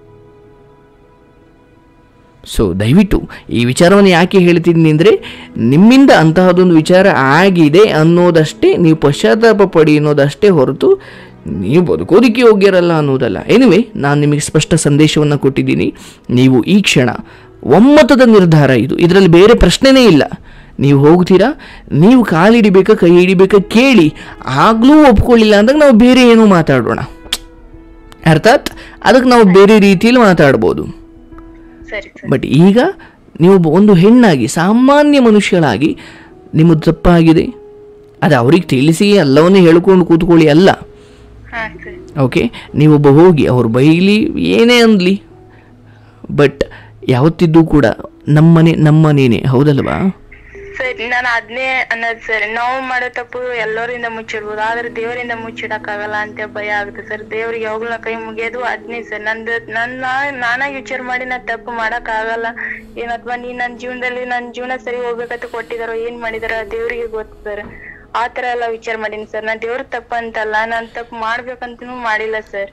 Speaker 1: ಸೊ ದಯವಿಟ್ಟು ಈ ವಿಚಾರವನ್ನು ಯಾಕೆ ಹೇಳ್ತಿದ್ದೀನಿ ಅಂದರೆ ನಿಮ್ಮಿಂದ ಅಂತಹದೊಂದು ವಿಚಾರ ಆಗಿದೆ ಅನ್ನೋದಷ್ಟೇ ನೀವು ಪಶ್ಚಾತ್ತಾಪ ಪಡಿ ಅನ್ನೋದಷ್ಟೇ ಹೊರತು ನೀವು ಬದುಕೋದಕ್ಕೆ ಯೋಗ್ಯರಲ್ಲ ಅನ್ನೋದಲ್ಲ ಎನಿವೆ ನಾನು ನಿಮಗೆ ಸ್ಪಷ್ಟ ಸಂದೇಶವನ್ನು ಕೊಟ್ಟಿದ್ದೀನಿ ನೀವು ಈ ಕ್ಷಣ ಒಮ್ಮತದ ನಿರ್ಧಾರ ಇದು ಇದರಲ್ಲಿ ಬೇರೆ ಪ್ರಶ್ನೆನೇ ಇಲ್ಲ ನೀವು ಹೋಗ್ತೀರಾ ನೀವು ಕಾಲಿಡಿಬೇಕಾ ಕೈ ಹಿಡಿಬೇಕಾ ಕೇಳಿ ಆಗಲೂ ಒಪ್ಕೊಳ್ಳಿಲ್ಲ ಅಂದಾಗ ನಾವು ಬೇರೆ ಏನೋ ಮಾತಾಡೋಣ ಅರ್ಥಾತ್ ಅದಕ್ಕೆ ನಾವು ಬೇರೆ ರೀತಿಯಲ್ಲಿ ಮಾತಾಡ್ಬೋದು
Speaker 2: ಸರಿ ಸರ್
Speaker 1: ಬಟ್ ಈಗ ನೀವು ಒಬ್ಬ- ಒಂದು ಹೆಣ್ಣಾಗಿ ಸಾಮಾನ್ಯ ಮನುಷ್ಯಳಾಗಿ ನಿಮ್ಮದು ತಪ್ಪಾಗಿದೆ ಅದು ಅವ್ರಿಗೆ ತಿಳಿಸಿ ಎಲ್ಲವನ್ನೂ ಹೇಳ್ಕೊಂಡು ಕೂತ್ಕೊಳ್ಳಿ ಅಲ್ಲ
Speaker 2: ಹಾ ಸರ್
Speaker 1: ಓಕೆ ನೀವೊಬ್ಬ ಹೋಗಿ ಅವ್ರು ಬೈಲಿ ಏನೇ ಅಂದ್ಲಿ ಬಟ್ ಯಾವತ್ತಿದ್ದು ಕೂಡ ನಮ್ಮನೆ ನಮ್ಮನೇನೆ ಹೌದಲ್ವಾ
Speaker 2: ಸರ್ ನಾನು ಅದ್ನೇ ಅನ್ನೋದು ಸರ್ ನಾವು ಮಾಡೋ ತಪ್ಪು ಎಲ್ಲರಿಂದ ಮುಚ್ಚಿಡ್ಬೋದು ಆದ್ರೆ ದೇವರಿಂದ ಮುಚ್ಚಿಡಕ್ಕಾಗಲ್ಲ ಅಂತ ಭಯ ಆಗುತ್ತೆ ಸರ್ ದೇವ್ರಿಗೆ ಯಾವಾಗ್ಲೂ ಕೈ ಮುಗಿಯೋದು ಅದ್ನೇ ಸರ್ ನಂದು ನನ್ನ ನಾನಾಗಿ ವಿಚಾರ ಮಾಡಿ ನಾ ತಪ್ಪು ಮಾಡಕ್ ಆಗಲ್ಲ ಏನ್ ಅಥವಾ ನೀ ನನ್ ಜೀವನದಲ್ಲಿ ನನ್ ಜೀವನ ಸರಿ ಹೋಗ್ಬೇಕಂತ ಕೊಟ್ಟಿದಾರೋ ಏನ್ ಮಾಡಿದಾರೋ ದೇವ್ರಿಗೆ ಗೊತ್ತು ಸರ್ ಆ ತರ ಎಲ್ಲ ವಿಚಾರ ಮಾಡೀನಿ ಸರ್ ನಾನ್ ದೇವ್ರ ತಪ್ಪ ಅಂತಲ್ಲ ನಾನ್ ತಪ್ಪು ಮಾಡ್ಬೇಕಂತನೂ ಮಾಡಿಲ್ಲ ಸರ್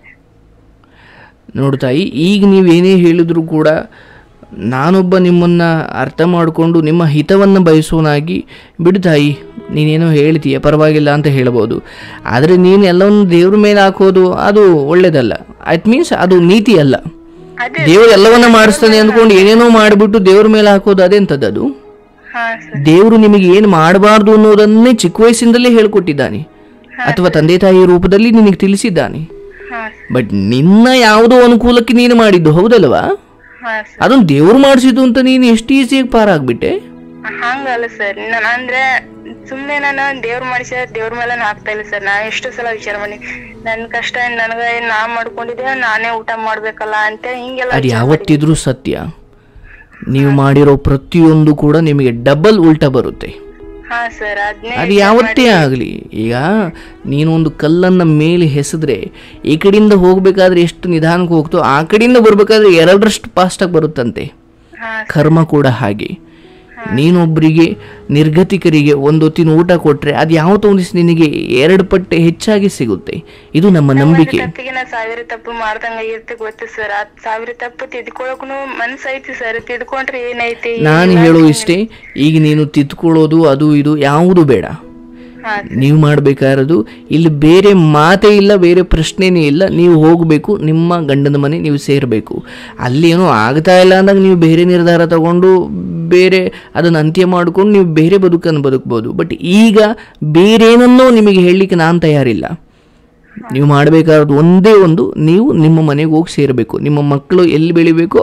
Speaker 1: ನೋಡು ತಾಯಿ ಈಗ ನೀವೇನೇ ಹೇಳಿದ್ರು ಕೂಡ ನಾನೊಬ್ಬ ನಿಮ್ಮನ್ನು ಅರ್ಥ ಮಾಡಿಕೊಂಡು ನಿಮ್ಮ ಹಿತವನ್ನು ಬಯಸೋನಾಗಿ ಬಿಡು ತಾಯಿ ನೀನೇನೋ ಹೇಳ್ತೀಯ ಪರವಾಗಿಲ್ಲ ಅಂತ ಹೇಳ್ಬೋದು ಆದರೆ ನೀನು ಎಲ್ಲವನ್ನು ದೇವ್ರ ಮೇಲೆ ಹಾಕೋದು ಅದು ಒಳ್ಳೇದಲ್ಲ ಇಟ್ ಮೀನ್ಸ್ ಅದು ನೀತಿ ಅಲ್ಲ
Speaker 2: ಅದೇ
Speaker 1: ದೇವರು ಎಲ್ಲವನ್ನ ಮಾಡಿಸ್ತಾನೆ ಅಂದ್ಕೊಂಡು ಏನೇನೋ ಮಾಡಿಬಿಟ್ಟು ದೇವ್ರ ಮೇಲೆ ಹಾಕೋದು ಅದೆಂಥದ್ದು ಅದು
Speaker 2: ಹಾ ಸರ್
Speaker 1: ದೇವರು ನಿಮಗೆ ಏನು ಮಾಡಬಾರ್ದು ಅನ್ನೋದನ್ನೇ ಚಿಕ್ಕ ವಯಸ್ಸಿಂದಲೇ ಹೇಳ್ಕೊಟ್ಟಿದ್ದಾನೆ ಅಥವಾ ತಂದೆ ತಾಯಿ ರೂಪದಲ್ಲಿ ನಿನಗೆ ತಿಳಿಸಿದ್ದಾನೆ
Speaker 2: ಹಾ
Speaker 1: ಬಟ್ ನಿನ್ನ ಯಾವುದೋ ಅನುಕೂಲಕ್ಕೆ ನೀನು ಮಾಡಿದ್ದು ಹೌದಲ್ವಾ
Speaker 2: ಹಾ ಸರ್
Speaker 1: ಅದನ್ನು ದೇವ್ರು ಮಾಡಿಸಿದ್ದು ಅಂತ ನೀನು ಎಷ್ಟು ಈಸಿಯಾಗಿ ಪಾರಾಗ್ಬಿಟ್ಟೆ
Speaker 2: ಹಂಗಲ್ಲ ಸರ್ ನಾನು ಅಂದ್ರೆ ಸುಮ್ನೆ ನಾನು ದೇವ್ರ ಮಾಡಿಸಿದ ದೇವ್ರ ಮೇಲೆ ಹಾಕ್ತಾ ಇಲ್ಲ ಸರ್ ನಾ ಎಷ್ಟು ಸಲ ವಿಚಾರ ಮಾಡಿ ನನ್ ಕಷ್ಟ ನನಗ ನಾ ಮಾಡ್ಕೊಂಡಿದ್ದೆ ನಾನೇ ಊಟ ಮಾಡ್ಬೇಕಲ್ಲ ಅಂತ ಹಿಂಗೆಲ್ಲ
Speaker 1: ಅದು ಯಾವತ್ತಿದ್ರೂ ಸತ್ಯ ನೀವು ಮಾಡಿರೋ ಪ್ರತಿಯೊಂದು ಕೂಡ ನಿಮಗೆ ಡಬಲ್ ಉಲ್ಟಾ ಬರುತ್ತೆ
Speaker 2: ಹಾ ಸರ್ ಅದ್ನೇ
Speaker 1: ಅದು ಯಾವತ್ತೇ ಆಗಲಿ ಈಗ ನೀನು ಒಂದು ಕಲ್ಲನ್ನು ಮೇಲೆ ಎಸೆದ್ರೆ ಈ ಕಡೆಯಿಂದ ಹೋಗಬೇಕಾದ್ರೆ ಎಷ್ಟು ನಿಧಾನಕ್ಕೆ ಹೋಗ್ತೋ ಆ ಕಡೆಯಿಂದ ಬರಬೇಕಾದ್ರೆ ಎರಡರಷ್ಟು ಫಾಸ್ಟಾಗಿ ಬರುತ್ತಂತೆ
Speaker 2: ಹಾ
Speaker 1: ಕರ್ಮ ಕೂಡ ಹಾಗೆ ನೀನೊಬ್ಬರಿಗೆ ನಿರ್ಗತಿಕರಿಗೆ ಒಂದು ಹೊತ್ತಿನ ಊಟ ಕೊಟ್ಟರೆ ಅದು ಯಾವತ್ತೋ ಒಂದು ದಿವ್ಸ ನಿನಗೆ ಎರಡು ಪಟ್ಟು ಹೆಚ್ಚಾಗಿ ಸಿಗುತ್ತೆ ಇದು ನಮ್ಮ ನಂಬಿಕೆ
Speaker 2: ತಪ್ಪಿಗೆ ನಾ ಸಾವಿರ ತಪ್ಪು ಮಾಡ್ದಂಗ ಇರುತ್ತೆ ಗೊತ್ತು ಸರ್ ಆ ಸಾವಿರ ತಪ್ಪು ತಿದ್ಕೊಳಕ್ನು ಮನ್ಸ್ ಐತಿ ಸರ್ ತಿದ್ಕೊಂಡ್ರೆ ಏನೈತಿ
Speaker 1: ನಾನು ಹೇಳೋ ಇಷ್ಟೇ ಈಗ ನೀನು ತಿದ್ಕೊಳ್ಳೋದು ಅದು ಇದು ಯಾವುದು ಬೇಡ
Speaker 2: ಹಾ
Speaker 1: ನೀವು ಮಾಡಬೇಕಾಗಿರೋದು ಇಲ್ಲಿ ಬೇರೆ ಮಾತೇ ಇಲ್ಲ ಬೇರೆ ಪ್ರಶ್ನೆನೇ ಇಲ್ಲ ನೀವು ಹೋಗಬೇಕು ನಿಮ್ಮ ಗಂಡನ ಮನೆ ನೀವು ಸೇರಬೇಕು ಅಲ್ಲಿ ಏನೋ ಆಗ್ತಾ ಇಲ್ಲ ಅಂದಾಗ ನೀವು ಬೇರೆ ನಿರ್ಧಾರ ತಗೊಂಡು ಬೇರೆ ಅದನ್ನು ಅಂತ್ಯ ಮಾಡಿಕೊಂಡು ನೀವು ಬೇರೆ ಬದುಕನ್ನು ಬದುಕ್ಬೋದು ಬಟ್ ಈಗ ಬೇರೇನನ್ನೋ ನಿಮಗೆ ಹೇಳಲಿಕ್ಕೆ ನಾನು ತಯಾರಿಲ್ಲ ನೀವು ಮಾಡಬೇಕಾದ ಒಂದೇ ಒಂದು ನೀವು ನಿಮ್ಮ ಮನೆಗೆ ಹೋಗಿ ಸೇರಬೇಕು ನಿಮ್ಮ ಮಕ್ಕಳು ಎಲ್ಲಿ ಬೆಳಿಬೇಕೋ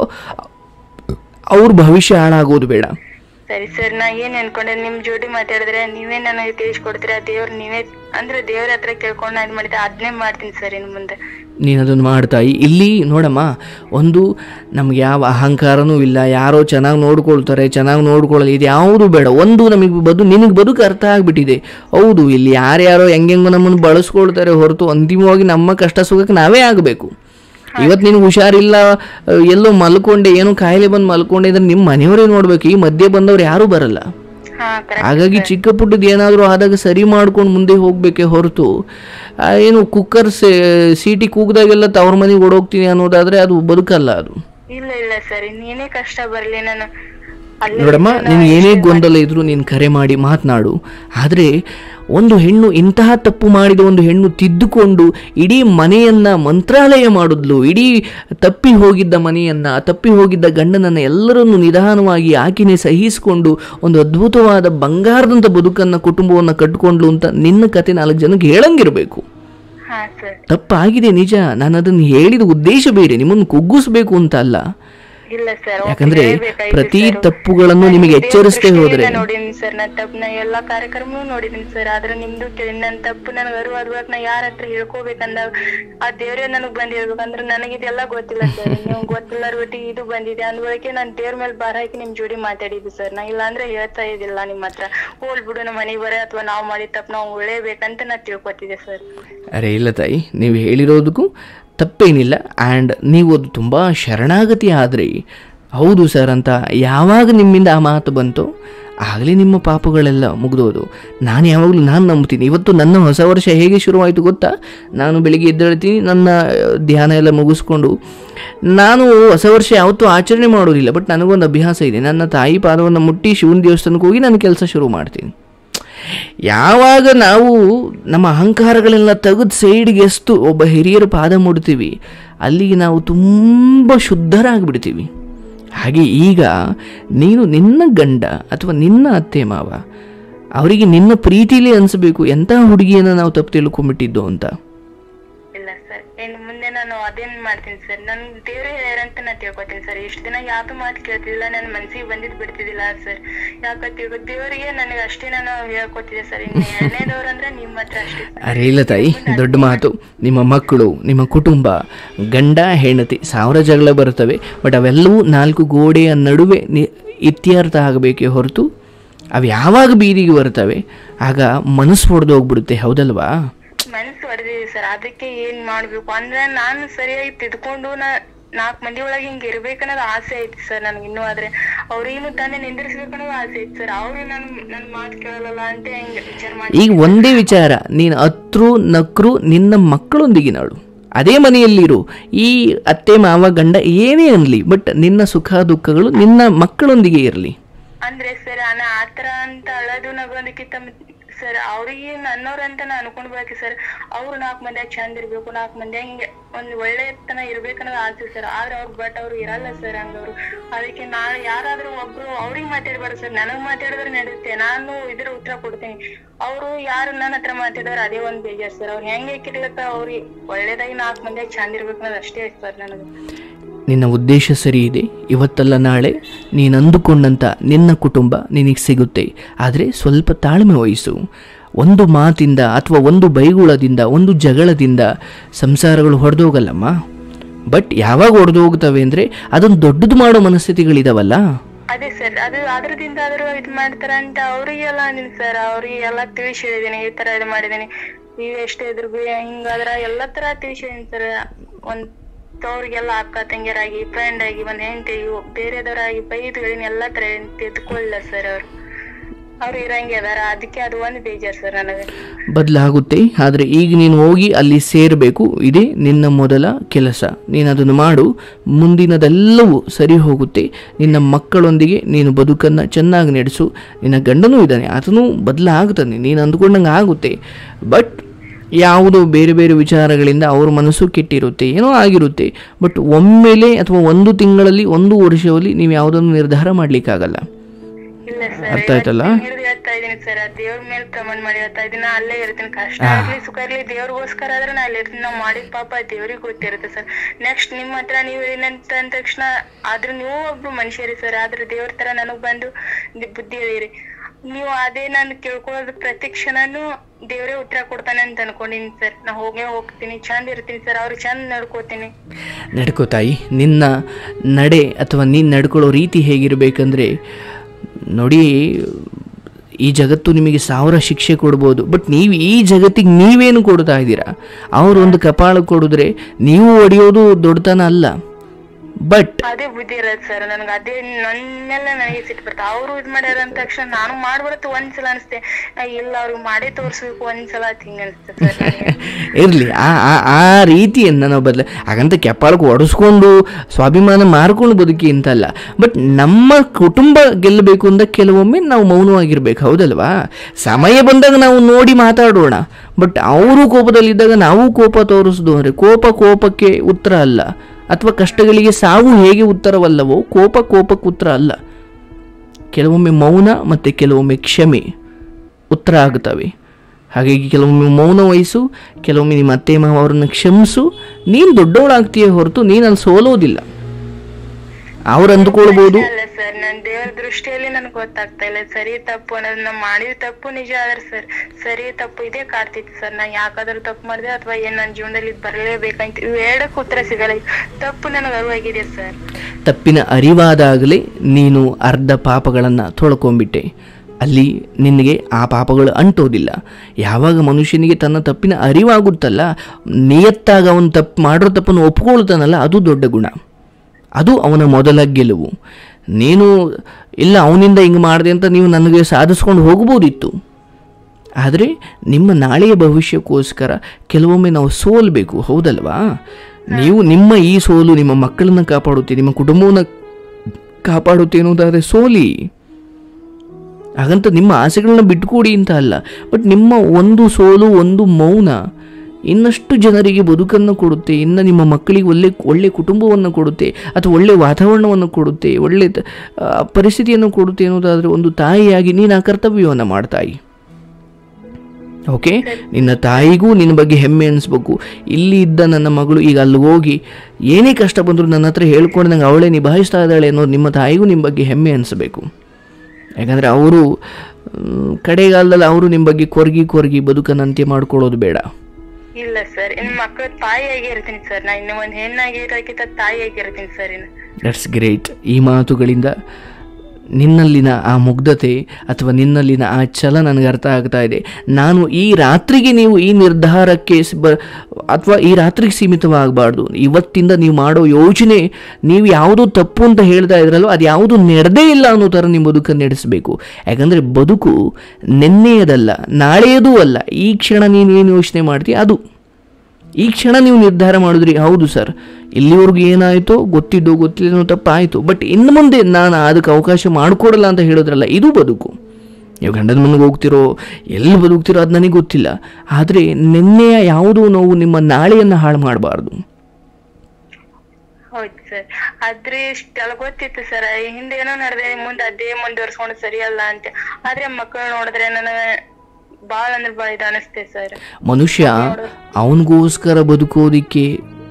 Speaker 1: ಅವ್ರ ಭವಿಷ್ಯ ಹಾಳಾಗೋದು ಬೇಡ
Speaker 2: ಸರಿ ಸರ್ ನಾ ಏನ್ ಅನ್ಕೊಂಡೆ ನಿಮ್ ಜೋಡಿ ಮಾತಾಡಿದ್ರೆ ನೀವೇ ನನಗೆ ತಿಳಿಸ್ಕೊಡ್ತೀರಾ ದೇವ್ರ ನೀವೇ ಅಂದ್ರೆ ದೇವ್ರ ಹತ್ರ ಕೇಳ್ಕೊಂಡು ನಾನು ಮಾಡಿದ್ದೆ ಅದನ್ನೇ ಮಾಡ್ತೀನಿ ಸರ್ ಇನ್ ಮುಂದೆ
Speaker 1: ನೀನು ಅದನ್ನು ಮಾಡ್ತಾಯಿ ಇಲ್ಲಿ ನೋಡಮ್ಮ ಒಂದು ನಮ್ಗೆ ಯಾವ ಅಹಂಕಾರನೂ ಇಲ್ಲ ಯಾರೋ ಚೆನ್ನಾಗಿ ನೋಡ್ಕೊಳ್ತಾರೆ ಚೆನ್ನಾಗಿ ನೋಡ್ಕೊಳ್ಳೋದು ಇದು ಯಾವುದು ಬೇಡ ಒಂದು ನಮಗೆ ಬದು ನಿನಗೆ ಬದುಕು ಅರ್ಥ ಆಗಿಬಿಟ್ಟಿದೆ ಹೌದು ಇಲ್ಲಿ ಯಾರ್ಯಾರೋ ಹೆಂಗೆಂಗೋ ನಮ್ಮನ್ನು ಬಳಸ್ಕೊಳ್ತಾರೆ ಹೊರತು ಅಂತಿಮವಾಗಿ ನಮ್ಮ ಕಷ್ಟ ಸುಖಕ್ಕೆ ನಾವೇ ಆಗಬೇಕು ಇವತ್ತು ನಿನಗೆ ಹುಷಾರಿಲ್ಲ ಅಹ್, ಎಲ್ಲೋ ಮಲ್ಕೊಂಡೆ ಏನೋ ಕಾಯಿಲೆ ಬಂದು ಮಲ್ಕೊಂಡೆ ಇದ್ರೆ ನಿಮ್ಮ ಮನೆಯವರೇ ನೋಡ್ಬೇಕು ಈ ಮಧ್ಯೆ ಬಂದವ್ರು ಯಾರೂ ಬರಲ್ಲ
Speaker 2: ಹಾ ಕರೆಕ್ಟ್
Speaker 1: ಹಾಗಾಗಿ ಚಿಕ್ಕ ಪುಟ್ಟದ್ದು ಏನಾದರೂ ಆದಾಗ ಸರಿ ಮಾಡ್ಕೊಂಡು ಮುಂದೆ ಹೋಗ್ಬೇಕೇ ಹೊರತು ಆ, ಏನು ಕುಕ್ಕರ್ ಸೀಟಿ ಕೂಗ್ದಾಗೆಲ್ಲ ತವ್ರ ಮನೆಗೆ ಓಡೋಗ್ತೀನಿ ಅನ್ನೋದಾದ್ರೆ ಅದು ಬದುಕಲ್ಲ ಅದು
Speaker 2: ಇಲ್ಲ ಇಲ್ಲ ಸರ್ ನೀನೇ ಕಷ್ಟ ಬರ್ಲಿ ನಾನು ಅಲ್ಲೇ
Speaker 1: ನೋಡಮ್ಮ ನೀನು ಏನೇ ಗೊಂದಲ ಇದ್ರೂ ನೀನು ಕರೆ ಮಾಡಿ ಮಾತನಾಡು ಆದರೆ ಒಂದು ಹೆಣ್ಣು ಇಂತಹ ತಪ್ಪು ಮಾಡಿದ ಒಂದು ಹೆಣ್ಣು ತಿದ್ದುಕೊಂಡು ಇಡೀ ಮನೆಯನ್ನ ಮಂತ್ರಾಲಯ ಮಾಡಿದ್ಲು ಇಡೀ ತಪ್ಪಿ ಹೋಗಿದ್ದ ಮನೆಯನ್ನ ತಪ್ಪಿ ಹೋಗಿದ್ದ ಗಂಡನನ್ನ ಎಲ್ಲರನ್ನು ನಿಧಾನವಾಗಿ ಆಕಿನೇ ಸಹಿಸಿಕೊಂಡು ಒಂದು ಅದ್ಭುತವಾದ ಬಂಗಾರದಂಥ ಬದುಕನ್ನು ಕುಟುಂಬವನ್ನು ಕಟ್ಟಿಕೊಂಡ್ಲು ಅಂತ ನಿನ್ನ ಕತೆ ನಾಲ್ಕು ಜನಕ್ಕೆ ಹೇಳಂಗಿರಬೇಕು
Speaker 2: ಹಾ ಸರ್
Speaker 1: ತಪ್ಪಾಗಿದೆ ನಿಜ ನಾನು ಅದನ್ನು ಹೇಳಿದ ಉದ್ದೇಶ ಬೇರೆ ನಿಮ್ಮನ್ನು ಕುಗ್ಗಿಸ್ಬೇಕು ಅಂತ ಅಲ್ಲ
Speaker 2: ಇಲ್ಲ ಸರ್
Speaker 1: ಯಾಕಂದ್ರೆ ಪ್ರತಿ ತಪ್ಪುಗಳನ್ನು ನಿಮಗೆ ಎಚ್ಚರಿಸದೆ ಹೋದ್ರೆ
Speaker 2: ನೋಡಿದೀನಿ ಸರ್ ನನ್ ತಪ್ಪು ನಾ ಎಲ್ಲಾ ಕಾರ್ಯಕ್ರಮ ನೋಡಿದೀನಿ ಸರ್ ಆದ್ರೆ ನಿಮ್ದು ಕೇಳಿ ನನ್ ತಪ್ಪು ನನಗೆ ಅರಿವಾದ್ವಾಗ ನಾ ಯಾರ ಹತ್ರ ಹೇಳ್ಕೋಬೇಕಂದಾಗ ಆ ದೇವ್ರೇ ನನಗ್ ಬಂದ್ ಹೇಳ್ಬೇಕಂದ್ರೆ ನನಗೆ ಇದೆಲ್ಲ ಗೊತ್ತಿಲ್ಲ ಸರ್ ನೀವು ಗೊತ್ತಿಲ್ಲ ಬಿಟ್ಟು ಇದು ಬಂದಿದೆ ಅಂದ್ಬಳಕೆ ನಾನ್ ದೇವ್ರ ಮೇಲೆ ಬಾರ ಹಾಕಿ ನಿಮ್ ಜೋಡಿ ಮಾತಾಡಿದ್ವಿ ಸರ್ ನಾ ಇಲ್ಲ ಅಂದ್ರೆ ಹೇಳ್ತಾ ಇದ್ದಿಲ್ಲ ನಿಮ್ ಹತ್ರ ಹೋಲ್ ಬಿಡು ನಮ್ಮ ಮನೆಗ್ ಬರ ಅಥವಾ ನಾವ್ ಮಾಡಿದ ತಪ್ಪು ನಾವು ಉಳೇಬೇಕಂತ ನಾ ತಿಳ್ಕೊತಿದ್ದೆ ಸರ್
Speaker 1: ಅರೆ ಇಲ್ಲ ತಾಯಿ ನೀವು ಹೇಳಿರೋದಕ್ಕೂ ತಪ್ಪೇನಿಲ್ಲ ಆ್ಯಂಡ್ ನೀವು ಅದು ತುಂಬ ಶರಣಾಗತಿ ಆದರೆ ಹೌದು ಸರ್ ಅಂತ ಯಾವಾಗ ನಿಮ್ಮಿಂದ ಆ ಮಾತು ಬಂತೋ ಆಗಲೇ ನಿಮ್ಮ ಪಾಪಗಳೆಲ್ಲ ಮುಗಿದೋದು ನಾನು ಯಾವಾಗಲೂ ನಾನು ನಂಬ್ತೀನಿ ಇವತ್ತು ನನ್ನ ಹೊಸ ವರ್ಷ ಹೇಗೆ ಶುರುವಾಯಿತು ಗೊತ್ತಾ ನಾನು ಬೆಳಿಗ್ಗೆ ಎದ್ದೇಳ್ತೀನಿ ನನ್ನ ಆ, ಧ್ಯಾನ ಎಲ್ಲ ಮುಗಿಸ್ಕೊಂಡು ನಾನು ಹೊಸ ವರ್ಷ ಯಾವತ್ತೂ ಆಚರಣೆ ಮಾಡೋದಿಲ್ಲ ಬಟ್ ನನಗೊಂದು ಅಭ್ಯಾಸ ಇದೆ ನನ್ನ ತಾಯಿ ಪಾದವನ್ನು ಮುಟ್ಟಿ ಶಿವನ ದೇವಸ್ಥಾನಕ್ಕೆ ಹೋಗಿ ನಾನು ಕೆಲಸ ಶುರು ಮಾಡ್ತೀನಿ ಯಾವಾಗ ನಾವು ನಮ್ಮ ಅಹಂಕಾರಗಳೆಲ್ಲ ತೆಗೆದು ಸೈಡ್ಗೆ ಎಸ್ತು ಒಬ್ಬ ಹಿರಿಯರ ಪಾದ ಮುಡ್ತೀವಿ ಅಲ್ಲಿಗೆ ನಾವು ತುಂಬ ಶುದ್ಧರಾಗಿಬಿಡ್ತೀವಿ ಹಾಗೆ ಈಗ ನೀನು ನಿನ್ನ ಗಂಡ ಅಥವಾ ನಿನ್ನ ಅತ್ತೆ ಮಾವ ಅವರಿಗೆ ನಿನ್ನ ಪ್ರೀತಿಲೇ ಅನಿಸ್ಬೇಕು ಎಂಥ ಹುಡುಗಿಯನ್ನು ನಾವು ತಪ್ಪು ತಿಳ್ಕೊಂಬಿಟ್ಟಿದ್ದು ಅಂತ
Speaker 2: ಇಲ್ಲ ಸರ್ ಇನ್ ಮುಂದೆ ನಾನು ಅದೇನ್ ಮಾಡ್ತೀನಿ ಸರ್ ನನ್ ದೇವ್ರೇ ಹೇಳ್ಯಾರಂತ ನಾ ತಿಳ್ಕೊತೀನಿ ಸರ್ ಇಷ್ಟ ದಿನ ಯಾವ್ದು ಮಾತು ಕೇಳ್ತಿದ್ದಿಲ್ಲ ನನ್ ಮನ್ಸಿಗೆ ಬಂದಿದ್ ಬಿಡ್ತಿದ್ದಿಲ್ಲ ಸರ್ ಯಾಕ ತಿಳ್ಕೊ ದೇವ್ರಿಗೆ ನನಗೆ ಅಷ್ಟೇ ನಾನು ಹೇಳ್ಕೊತಿದ್ದೆ ಸರ್ ಇನ್ನು ಎರಡನೇದವ್ರು ಅಂದ್ರೆ ನಿಮ್ಮ ಹತ್ರ ಅಷ್ಟೇ ಸರ್
Speaker 1: ಅರೆ ಇಲ್ಲ ತಾಯಿ ದೊಡ್ಡ ಮಾತು ನಿಮ್ಮ ಮಕ್ಕಳು ನಿಮ್ಮ ಕುಟುಂಬ ಗಂಡ ಹೆಂಡತಿ ಸಾವಿರ ಜಗಳ ಬರ್ತವೆ ಬಟ್ ಅವೆಲ್ಲವೂ ನಾಲ್ಕು ಗೋಡೆಯ ನಡುವೆ ನಿ ಇತ್ಯರ್ಥ ಆಗಬೇಕೇ ಹೊರತು ಅವು ಯಾವಾಗ ಬೀದಿಗೆ ಬರ್ತವೆ ಆಗ ಮನಸ್ಸು ಹೊಡೆದು ಹೋಗ್ಬಿಡುತ್ತೆ ಹೌದಲ್ವಾ
Speaker 2: ಮನ್ಸು ಹೊಡೆದಿದೆ ಸರ್ ಅದಕ್ಕೆ ಏನ್ ಮಾಡ್ಬೇಕು ಅಂದ್ರೆ ನಾನು ಸರಿಯಾಗಿ ತಿದ್ಕೊಂಡು ನಾ ನಾಲ್ಕ್ ಮಂದಿ ಒಳಗೆ ಹಿಂಗ್ ಇರ್ಬೇಕನ್ನೋದು ಆಸೆ ಐತಿ ಸರ್ ನನ್ಗೆ ಇನ್ನೂ ಆದ್ರೆ ಅವ್ರಿಗಿನ್ನು ತಾನೇ ನಿಂದಿರ್ಸ್ಬೇಕನ್ನೋದು ಆಸೆ ಐತಿ ಸರ್ ಅವ್ರು ನನ್ ನನ್ ಮಾತು ಕೇಳಲ್ಲ ಅಂತ ಹಿಂಗ್ ವಿಚಾರ ಮಾಡಿ
Speaker 1: ಈಗ ಒಂದೇ ವಿಚಾರ ನೀನು ಅತ್ರು ನಕ್ರು ನಿನ್ನ ಮಕ್ಕಳೊಂದಿಗೆ ನಾಳು ಅದೇ ಮನೆಯಲ್ಲಿರು ಈ ಅತ್ತೆ ಮಾವ ಗಂಡ ಏನೇ ಅನ್ನಲಿ ಬಟ್ ನಿನ್ನ ಸುಖ ದುಃಖಗಳು ನಿನ್ನ ಮಕ್ಕಳೊಂದಿಗೆ ಇರಲಿ
Speaker 2: ಅಂದ್ರೆ ಸರ್ ನಾನು ಆತರ ಅಂತ ಅಳೋದು ನಗೋದಕ್ಕಿಂತ ಸರ್ ಅವ್ರಿಗೆ ನನ್ನವ್ರಂತ ನಾ ಅನ್ಕೊಂಡ್ಬೇಕು ಸರ್ ಅವ್ರು ನಾಲ್ಕು ಮಂದಿಯಾಗ ಚಂದ ಇರ್ಬೇಕು ನಾಲ್ಕು ಮಂದಿ ಹಿಂಗೆ ಒಂದ್ ಒಳ್ಳೆ ತನ ಇರ್ಬೇಕನ್ನೋದು ಆಸೆ ಸರ್ ಆದ್ರೆ ಅವ್ರು ಬಟ್ ಅವ್ರು ಇರಲ್ಲ ಸರ್ ಹಂಗವ್ರು ಅದಕ್ಕೆ ನಾಳೆ ಯಾರಾದ್ರೂ ಒಬ್ರು ಅವ್ರಿಗೆ ಮಾತಾಡ್ಬಾರ್ದು ಸರ್ ನನಗ್ ಮಾತಾಡಿದ್ರೆ ನಡೆಯುತ್ತೆ ನಾನು ಇದ್ರ ಉತ್ತರ ಕೊಡ್ತೀನಿ ಅವರು ಯಾರು ನನ್ನ ಹತ್ರ ಮಾತಾಡಿದ್ರೆ ಅದೇ ಒಂದ್ ಬೇಜಾರ್ ಸರ್ ಅವ್ರು ಹೆಂಗೆ ಕಿರ್ಲಕ್ಕ ಅವ್ರಿಗೆ ಒಳ್ಳೇದಾಗಿ ನಾಲ್ಕು ಮಂದಿಯಾಗ ಚಂದ ಇರ್ಬೇಕು ಅನ್ನೋದು ಅಷ್ಟೇ ಸರ್ ನನಗೆ
Speaker 1: ನಿನ್ನ ಉದ್ದೇಶ ಸರಿ ಇದೆ ಇವತ್ತಲ್ಲ ನಾಳೆ ನೀನು ಅಂದುಕೊಂಡಂಥ ನಿನ್ನ ಕುಟುಂಬ ನಿನಗೆ ಸಿಗುತ್ತೆ ಆದರೆ ಸ್ವಲ್ಪ ತಾಳ್ಮೆ ವಹಿಸು ಒಂದು ಮಾತಿಂದ ಅಥವಾ ಒಂದು ಬೈಗುಳದಿಂದ ಒಂದು ಜಗಳದಿಂದ ಸಂಸಾರಗಳು ಹೊಡೆದೋಗಲ್ಲಮ್ಮ ಬಟ್ ಯಾವಾಗ ಹೊಡೆದು ಹೋಗ್ತವೆ ಅಂದರೆ ಅದನ್ನು ದೊಡ್ಡದು ಮಾಡೋ ಮನಸ್ಥಿತಿಗಳಿದಾವಲ್ಲ
Speaker 2: ಅದೇ ಸರ್ ಅದು ಅದ್ರದಿಂದ ಆದ್ರೂ ಇದ್ ಮಾಡ್ತಾರ ಅಂತ ಅವ್ರಿಗೆಲ್ಲ ಅಂದಿನಿ ಸರ್ ಅವ್ರಿಗೆ ಎಲ್ಲಾ ತಿಳಿಸಿ ಹೇಳಿದೀನಿ ಈ ತರ ಇದು ಮಾಡಿದೀನಿ ನೀವ್ ಎಷ್ಟೇ ಇದ್ರು ಬಿ ಹಿಂಗಾದ್ರ ಎಲ್ಲಾ ತರ ತಿಳಿಸಿ ಹೇಳಿದೀನಿ ಸರ್ ಒಂದ್ ತವ್ರಿಗೆಲ್ಲ ಅಕ್ಕ ತಂಗಿಯರಾಗಿ ಫ್ರೆಂಡ್ ಆಗಿ ಒಂದ್ ಹೆಂಡತಿ ಬೇರೆದವರಾಗಿ ಬೈದು ಹೇಳಿನಿ ಎಲ್ಲಾ ತರ ತಿದ್ಕೊಳ್ಳ ಸರ್ ಅವ್ರು ಅವ್ರು ಇರಂಗೆ ಅದಾರ ಅದಕ್ಕೆ ಅದು ಒಂದ್ ಬೇಜಾರ್ ಸರ್ ನನಗೆ
Speaker 1: ಬದಲಾಗುತ್ತೆ ಆದರೆ ಈಗ ನೀನು ಹೋಗಿ ಅಲ್ಲಿ ಸೇರಬೇಕು ಇದೇ ನಿನ್ನ ಮೊದಲ ಕೆಲಸ ನೀನು ಅದನ್ನು ಮಾಡು ಮುಂದಿನದೆಲ್ಲವೂ ಸರಿ ಹೋಗುತ್ತೆ ನಿನ್ನ ಮಕ್ಕಳೊಂದಿಗೆ ನೀನು ಬದುಕನ್ನು ಚೆನ್ನಾಗಿ ನಡೆಸು ನಿನ್ನ ಗಂಡನೂ ಇದ್ದಾನೆ ಆತನೂ ಬದಲಾಗ್ತಾನೆ ನೀನು ಅಂದ್ಕೊಂಡಂಗೆ ಆಗುತ್ತೆ ಬಟ್ ಯಾವುದೋ ಬೇರೆ ಬೇರೆ ವಿಚಾರಗಳಿಂದ ಅವ್ರ ಮನಸ್ಸು ಕೆಟ್ಟಿರುತ್ತೆ ಏನೋ ಆಗಿರುತ್ತೆ ಬಟ್ ಒಮ್ಮೆಲೆ ಅಥವಾ ಒಂದು ತಿಂಗಳಲ್ಲಿ ಒಂದು ವರ್ಷದಲ್ಲಿ ನೀವು ಯಾವುದನ್ನು ನಿರ್ಧಾರ ಮಾಡಲಿಕ್ಕಾಗಲ್ಲ
Speaker 2: ಇಲ್ಲ ಸರ್
Speaker 1: ಅರ್ಥ ಆಯ್ತಲ್ಲ?
Speaker 2: ಹಿಡಿದು ಹೇಳ್ತಾ ಇದೀನಿ ಸರ್ ದೇವ್ರ ಮೇಲೆ ಪ್ರಮಾಣ ಮಾಡಿ ಹೇಳ್ತಾ ಇದೀನಿ ನಾ ಅಲ್ಲೇ ಇರ್ತೀನಿ ಕಷ್ಟ ಆಗ್ಲಿ ಸುಖ ಇರ್ಲಿ ದೇವ್ರಿಗೋಸ್ಕರ ಆದ್ರೆ ನಾ ಅಲ್ಲಿ ಇರ್ತೀನಿ ನಾವ್ ಮಾಡಿದ ಪಾಪ ದೇವ್ರಿಗೆ ಗೊತ್ತಿರುತ್ತೆ ಸರ್ ನೆಕ್ಸ್ಟ್ ನಿಮ್ ಹತ್ರ ನೀವ್ ಹೇಳಿನಂತ ಅಂದ ತಕ್ಷಣ ಆದ್ರೂ ನೀವು ಒಬ್ರು ಮನುಷ್ಯರಿ ಸರ್ ಆದ್ರೆ ದೇವ್ರ ತರ ನನಗ್ ಬಂದು ದಿ- ಬುದ್ಧಿ ಹೇಳಿರಿ ನೀವು ಅದೇ ನಾನು ಕೇಳ್ಕೊಳ್ಳೋದು ಪ್ರತಿ ಕ್ಷಣನೂ ದೇವ್ರೇ ಉತ್ತರ ಕೊಡ್ತಾನೆ ಅಂತ ಅನ್ಕೊಂಡಿನಿ ಸರ್ ನಾ ಹೋಗೇ ಹೋಗ್ತೀನಿ ಚಂದ ಇರ್ತೀನಿ ಸರ್ ಅವ್ರು ಚಂದ ನಡ್ಕೋತೀನಿ
Speaker 1: ನಡ್ಕೋ ತಾಯಿ ನಿನ್ನ ನಡೆ ಅಥವಾ ನೀನು ನಡ್ಕೊಳ್ಳೋ ರೀತಿ ಹೇಗಿರಬೇಕಂದ್ರೆ ನೋಡಿ ಈ ಜಗತ್ತು ನಿಮಗೆ ಸಾವಿರ ಶಿಕ್ಷೆ ಕೊಡ್ಬೋದು ಬಟ್ ನೀವು ಈ ಜಗತ್ತಿಗೆ ನೀವೇನು ಕೊಡ್ತಾ ಇದ್ದೀರಾ ಅವರು ಒಂದು ಕಪಾಳ ಕೊಡಿದ್ರೆ ನೀವು ಹೊಡೆಯೋದು ದೊಡ್ಡತನ ಅಲ್ಲ ಬಟ್
Speaker 2: ಅದೇ ಬುದ್ಧಿ ಇರೋದು ಸರ್ ನನ್ಗ ಅದೇ ನನ್ ಮೇಲೆ ನನಗೆ ಸಿಟ್ಟು ಬರ್ತದೆ ಅವ್ರು ಇದ್ ಮಾಡ್ಯಾರ ಅಂದ ತಕ್ಷಣ ನಾನು ಮಾಡ್ಬಿಡತ್ತೆ ಒಂದ್ಸಲ ಅನ್ಸ್ತೆ ನಾ ಇಲ್ಲ ಅವ್ರಿಗೆ ಮಾಡೇ ತೋರ್ಸ್ಬೇಕು ಒಂದ್ಸಲ ಅಂತ ಹಿಂಗ ಅನ್ಸುತ್ತೆ ಸರ್ ನನಗೆ.
Speaker 1: ಇರಲಿ ಆ ಆ ಆ ರೀತಿಯನ್ನು ನಾವು ಬದಲ ಹಾಗಂತ ಕೆಪ್ಪಾಳಕ್ಕೆ ಒಡಿಸ್ಕೊಂಡು ಸ್ವಾಭಿಮಾನ ಮಾರ್ಕೊಂಡು ಬದುಕಿ ಅಂತಲ್ಲ ಬಟ್ ನಮ್ಮ ಕುಟುಂಬ ಗೆಲ್ಲಬೇಕು ಅಂದ ಕೆಲವೊಮ್ಮೆ ನಾವು ಮೌನವಾಗಿರ್ಬೇಕು ಹೌದಲ್ವಾ ಸಮಯ ಬಂದಾಗ ನಾವು ನೋಡಿ ಮಾತಾಡೋಣ ಬಟ್ ಅವರು ಕೋಪದಲ್ಲಿದ್ದಾಗ ನಾವು ಕೋಪ ತೋರಿಸ್ದು ಅಂದರೆ ಕೋಪ ಕೋಪಕ್ಕೆ ಉತ್ತರ ಅಲ್ಲ ಅಥವಾ ಕಷ್ಟಗಳಿಗೆ ಸಾವು ಹೇಗೆ ಉತ್ತರವಲ್ಲವೋ ಕೋಪ ಕೋಪಕ್ಕೆ ಉತ್ತರ ಅಲ್ಲ ಕೆಲವೊಮ್ಮೆ ಮೌನ ಮತ್ತು ಕೆಲವೊಮ್ಮೆ ಕ್ಷಮೆ ಉತ್ತರ ಆಗುತ್ತವೆ ಹಾಗಾಗಿ ಕೆಲವೊಮ್ಮೆ ಮೌನ ವಹಿಸು ಕೆಲವೊಮ್ಮೆ ನಿಮ್ಮ ಅತ್ತೆ ಮಾವ ಅವರನ್ನು ಕ್ಷಮಿಸು ನೀನು ದೊಡ್ಡವಳಾಗ್ತೀಯ ಹೊರತು ನೀನು ಅಲ್ಲಿ ಸೋಲೋದಿಲ್ಲ ಅವ್ರು ಅಂದ್ಕೊಳ್ಬೋದು
Speaker 2: ಅಲ್ಲ ಸರ್ ನನ್ ದೇವ್ರ ದೃಷ್ಟಿಯಲ್ಲಿ ನನ್ಗೆ ಗೊತ್ತಾಗ್ತಾ ಇಲ್ಲ ಸರಿ ತಪ್ಪು ಅನ್ನೋದು ನಾ ಮಾಡಿದ ತಪ್ಪು ನಿಜ ಆದ್ರೆ ಸರ್ ಸರಿ ತಪ್ಪು ಇದೇ ಕಾಡ್ತಿತ್ತು ಸರ್ ನಾ ಯಾಕಾದ್ರೂ ತಪ್ಪು ಮಾಡಿದೆ ಅಥವಾ ಏನ್ ನನ್ನ ಜೀವನದಲ್ಲಿ ಇದು ಬರಲೇಬೇಕಂತ ಇವು ಎರಡಕ್ಕೂ ಉತ್ತರ ಸಿಗಲ್ಲ ತಪ್ಪು ನನಗೆ ಅರಿವಾಗಿದೆ ಸರ್
Speaker 1: ತಪ್ಪಿನ ಅರಿವಾದಾಗಲೇ ನೀನು ಅರ್ಧ ಪಾಪಗಳನ್ನು ತೊಳ್ಕೊಂಬಿಟ್ಟೆ ಅಲ್ಲಿ ನಿನಗೆ ಆ ಪಾಪಗಳು ಅಂಟೋದಿಲ್ಲ ಯಾವಾಗ ಮನುಷ್ಯನಿಗೆ ತನ್ನ ತಪ್ಪಿನ ಅರಿವಾಗುತ್ತಲ್ಲ ನಿಯತ್ತಾಗ ಅವನು ತಪ್ಪು ಮಾಡಿರೋ ತಪ್ಪನ್ನು ಒಪ್ಕೊಳ್ತಾನಲ್ಲ ಅದು ದೊಡ್ಡ ಗುಣ ಅದು ಅವನ ಮೊದಲ ಗೆಲುವು ನೀನು ಇಲ್ಲ ಅವನಿಂದ ಹಿಂಗೆ ಮಾಡಿದೆ ಅಂತ ನೀವು ನನಗೆ ಸಾಧಿಸ್ಕೊಂಡು ಹೋಗ್ಬೋದಿತ್ತು ಆದರೆ ನಿಮ್ಮ ನಾಳೆಯ ಭವಿಷ್ಯಕ್ಕೋಸ್ಕರ ಕೆಲವೊಮ್ಮೆ ನಾವು ಸೋಲ್ಬೇಕು ಹೌದಲ್ವಾ ನೀವು ನಿಮ್ಮ ಈ ಸೋಲು ನಿಮ್ಮ ಮಕ್ಕಳನ್ನ ಕಾಪಾಡುತ್ತೆ ನಿಮ್ಮ ಕುಟುಂಬವನ್ನು ಕಾಪಾಡುತ್ತೆ ಅನ್ನೋದಾದರೆ ಸೋಲಿ ಹಾಗಂತ ನಿಮ್ಮ ಆಸೆಗಳನ್ನ ಬಿಟ್ಟುಕೊಡಿ ಅಂತ ಅಲ್ಲ ಬಟ್ ನಿಮ್ಮ ಒಂದು ಸೋಲು ಒಂದು ಮೌನ ಇನ್ನಷ್ಟು ಜನರಿಗೆ ಬದುಕನ್ನು ಕೊಡುತ್ತೆ ಇನ್ನು ನಿಮ್ಮ ಮಕ್ಕಳಿಗೆ ಒಳ್ಳೆ ಒಳ್ಳೆ ಕುಟುಂಬವನ್ನು ಕೊಡುತ್ತೆ ಅಥವಾ ಒಳ್ಳೆ ವಾತಾವರಣವನ್ನು ಕೊಡುತ್ತೆ ಒಳ್ಳೆ ತ- ಆ, ಪರಿಸ್ಥಿತಿಯನ್ನು ಕೊಡುತ್ತೆ ಅನ್ನೋದಾದರೆ ಒಂದು ತಾಯಿಯಾಗಿ ನೀನು ಆ ಕರ್ತವ್ಯವನ್ನು ಮಾಡ್ತಾಯಿ ಓಕೆ ನಿನ್ನ ತಾಯಿಗೂ ನಿನ್ನ ಬಗ್ಗೆ ಹೆಮ್ಮೆ ಅನಿಸ್ಬೇಕು ಇಲ್ಲಿ ಇದ್ದ ನನ್ನ ಮಗಳು ಈಗ ಅಲ್ಲಿ ಹೋಗಿ ಏನೇ ಕಷ್ಟ ಬಂದರೂ ನನ್ನ ಹತ್ರ ಹೇಳ್ಕೊಂಡು ನಂಗೆ ಅವಳೇ ನಿಭಾಯಿಸ್ತಾ ಇದ್ದಾಳೆ ಅನ್ನೋದು ನಿಮ್ಮ ತಾಯಿಗೂ ನಿಮ್ಮ ಬಗ್ಗೆ ಹೆಮ್ಮೆ ಅನಿಸ್ಬೇಕು ಯಾಕಂದರೆ ಅವರು ಕಡೆಗಾಲದಲ್ಲಿ ಅವರು ನಿಮ್ಮ ಬಗ್ಗೆ ಕೊರಗಿ ಕೊರಗಿ ಬದುಕನ್ನು ಅಂತ್ಯ ಮಾಡ್ಕೊಳ್ಳೋದು ಬೇಡ
Speaker 2: ಇಲ್ಲ ಸರ್ ಇನ್ ಮಕ್ಕಳ ತಾಯಿಯಾಗಿ ಇರ್ತೀನಿ ಸರ್ ನಾ ಇನ್ನು ಒಂದ್ ಹೆಣ್ಣಾಗಿ ಇರೋಕ್ಕಿಂತ ತಾಯಿಯಾಗಿ ಇರ್ತೀನಿ ಸರ್ ಇನ್ನು
Speaker 1: ದಟ್ಸ್ ಗ್ರೇಟ್ ಈ ಮಾತುಗಳಿಂದ ನಿನ್ನಲ್ಲಿನ ಆ ಮುಗ್ಧತೆ ಅಥವಾ ನಿನ್ನಲ್ಲಿನ ಆ ಛಲ ನನಗೆ ಅರ್ಥ ಆಗ್ತಾ ಇದೆ ನಾನು ಈ ರಾತ್ರಿಗೆ ನೀವು ಈ ನಿರ್ಧಾರಕ್ಕೆ ಸ್- ಬ ಅಥವಾ ಈ ರಾತ್ರಿಗೆ ಸೀಮಿತವಾಗಬಾರ್ದು ಇವತ್ತಿಂದ ನೀವು ಮಾಡೋ ಯೋಚನೆ ನೀವು ಯಾವುದೋ ತಪ್ಪು ಅಂತ ಹೇಳ್ತಾ ಇದ್ರಲ್ಲೋ ಅದು ಯಾವುದು ನಡೆದೇ ಇಲ್ಲ ಅನ್ನೋ ಥರ ನಿಮ್ಮ ಬದುಕನ್ನು ನಡೆಸಬೇಕು ಯಾಕಂದರೆ ಬದುಕು ನೆನ್ನೆಯದಲ್ಲ ನಾಳೆಯದೂ ಅಲ್ಲ ಈ ಕ್ಷಣ ನೀನು ಏನು ಯೋಚನೆ ಮಾಡ್ತೀಯ ಅದು ಈ ಕ್ಷಣ ನೀವು ನಿರ್ಧಾರ ಮಾಡಿದ್ರಿ ಹೌದು ಸರ್ ಇಲ್ಲಿವರೆಗೂ ಏನಾಯಿತೋ ಗೊತ್ತಿದ್ದೋ ಗೊತ್ತಿಲ್ಲನೋ ತಪ್ಪಾಯಿತು ಬಟ್ ಇನ್ನು ಮುಂದೆ ನಾನು ಅದಕ್ಕೆ ಅವಕಾಶ ಮಾಡಿಕೊಡಲ್ಲ ಅಂತ ಹೇಳಿದ್ರಲ್ಲ ಇದು ಬದುಕು ನೀವು ಗಂಡನ ಮನೆಗೆ ಹೋಗ್ತಿರೋ ಎಲ್ಲಿ ಬದುಕ್ತಿರೋ ಅದು ನನಗೆ ಗೊತ್ತಿಲ್ಲ ಆದರೆ ನಿನ್ನೆಯ ಯಾವುದೋ ನೋವು ನಿಮ್ಮ ನಾಳೆಯನ್ನು ಹಾಳು ಮಾಡಬಾರ್ದು
Speaker 2: ಹೌದು ಸರ್ ಆದ್ರೆ ಇಷ್ಟೆಲ್ಲ ಗೊತ್ತಿತ್ತು ಸರ್ ಹಿಂದೆ ಏನೋ ನಡೆದೆ ಮುಂದೆ ಅದೇ ಮುಂದುವರ್ಸ್ಕೊಂಡು ಸರಿಯಲ್ಲ ಅಂತ ಆದ್ರೆ ಮಕ್ಕಳು ನೋಡಿದ್ರೆ ನನಗೆ ಬಾಳ ಅಂದ್ರೆ ಬಾಳ ಇದು ಅನಿಸ್ತೆ ಸರ್
Speaker 1: ಮನುಷ್ಯ ಅವನಿಗೋಸ್ಕರ ಬದುಕೋದಿಕ್ಕೆ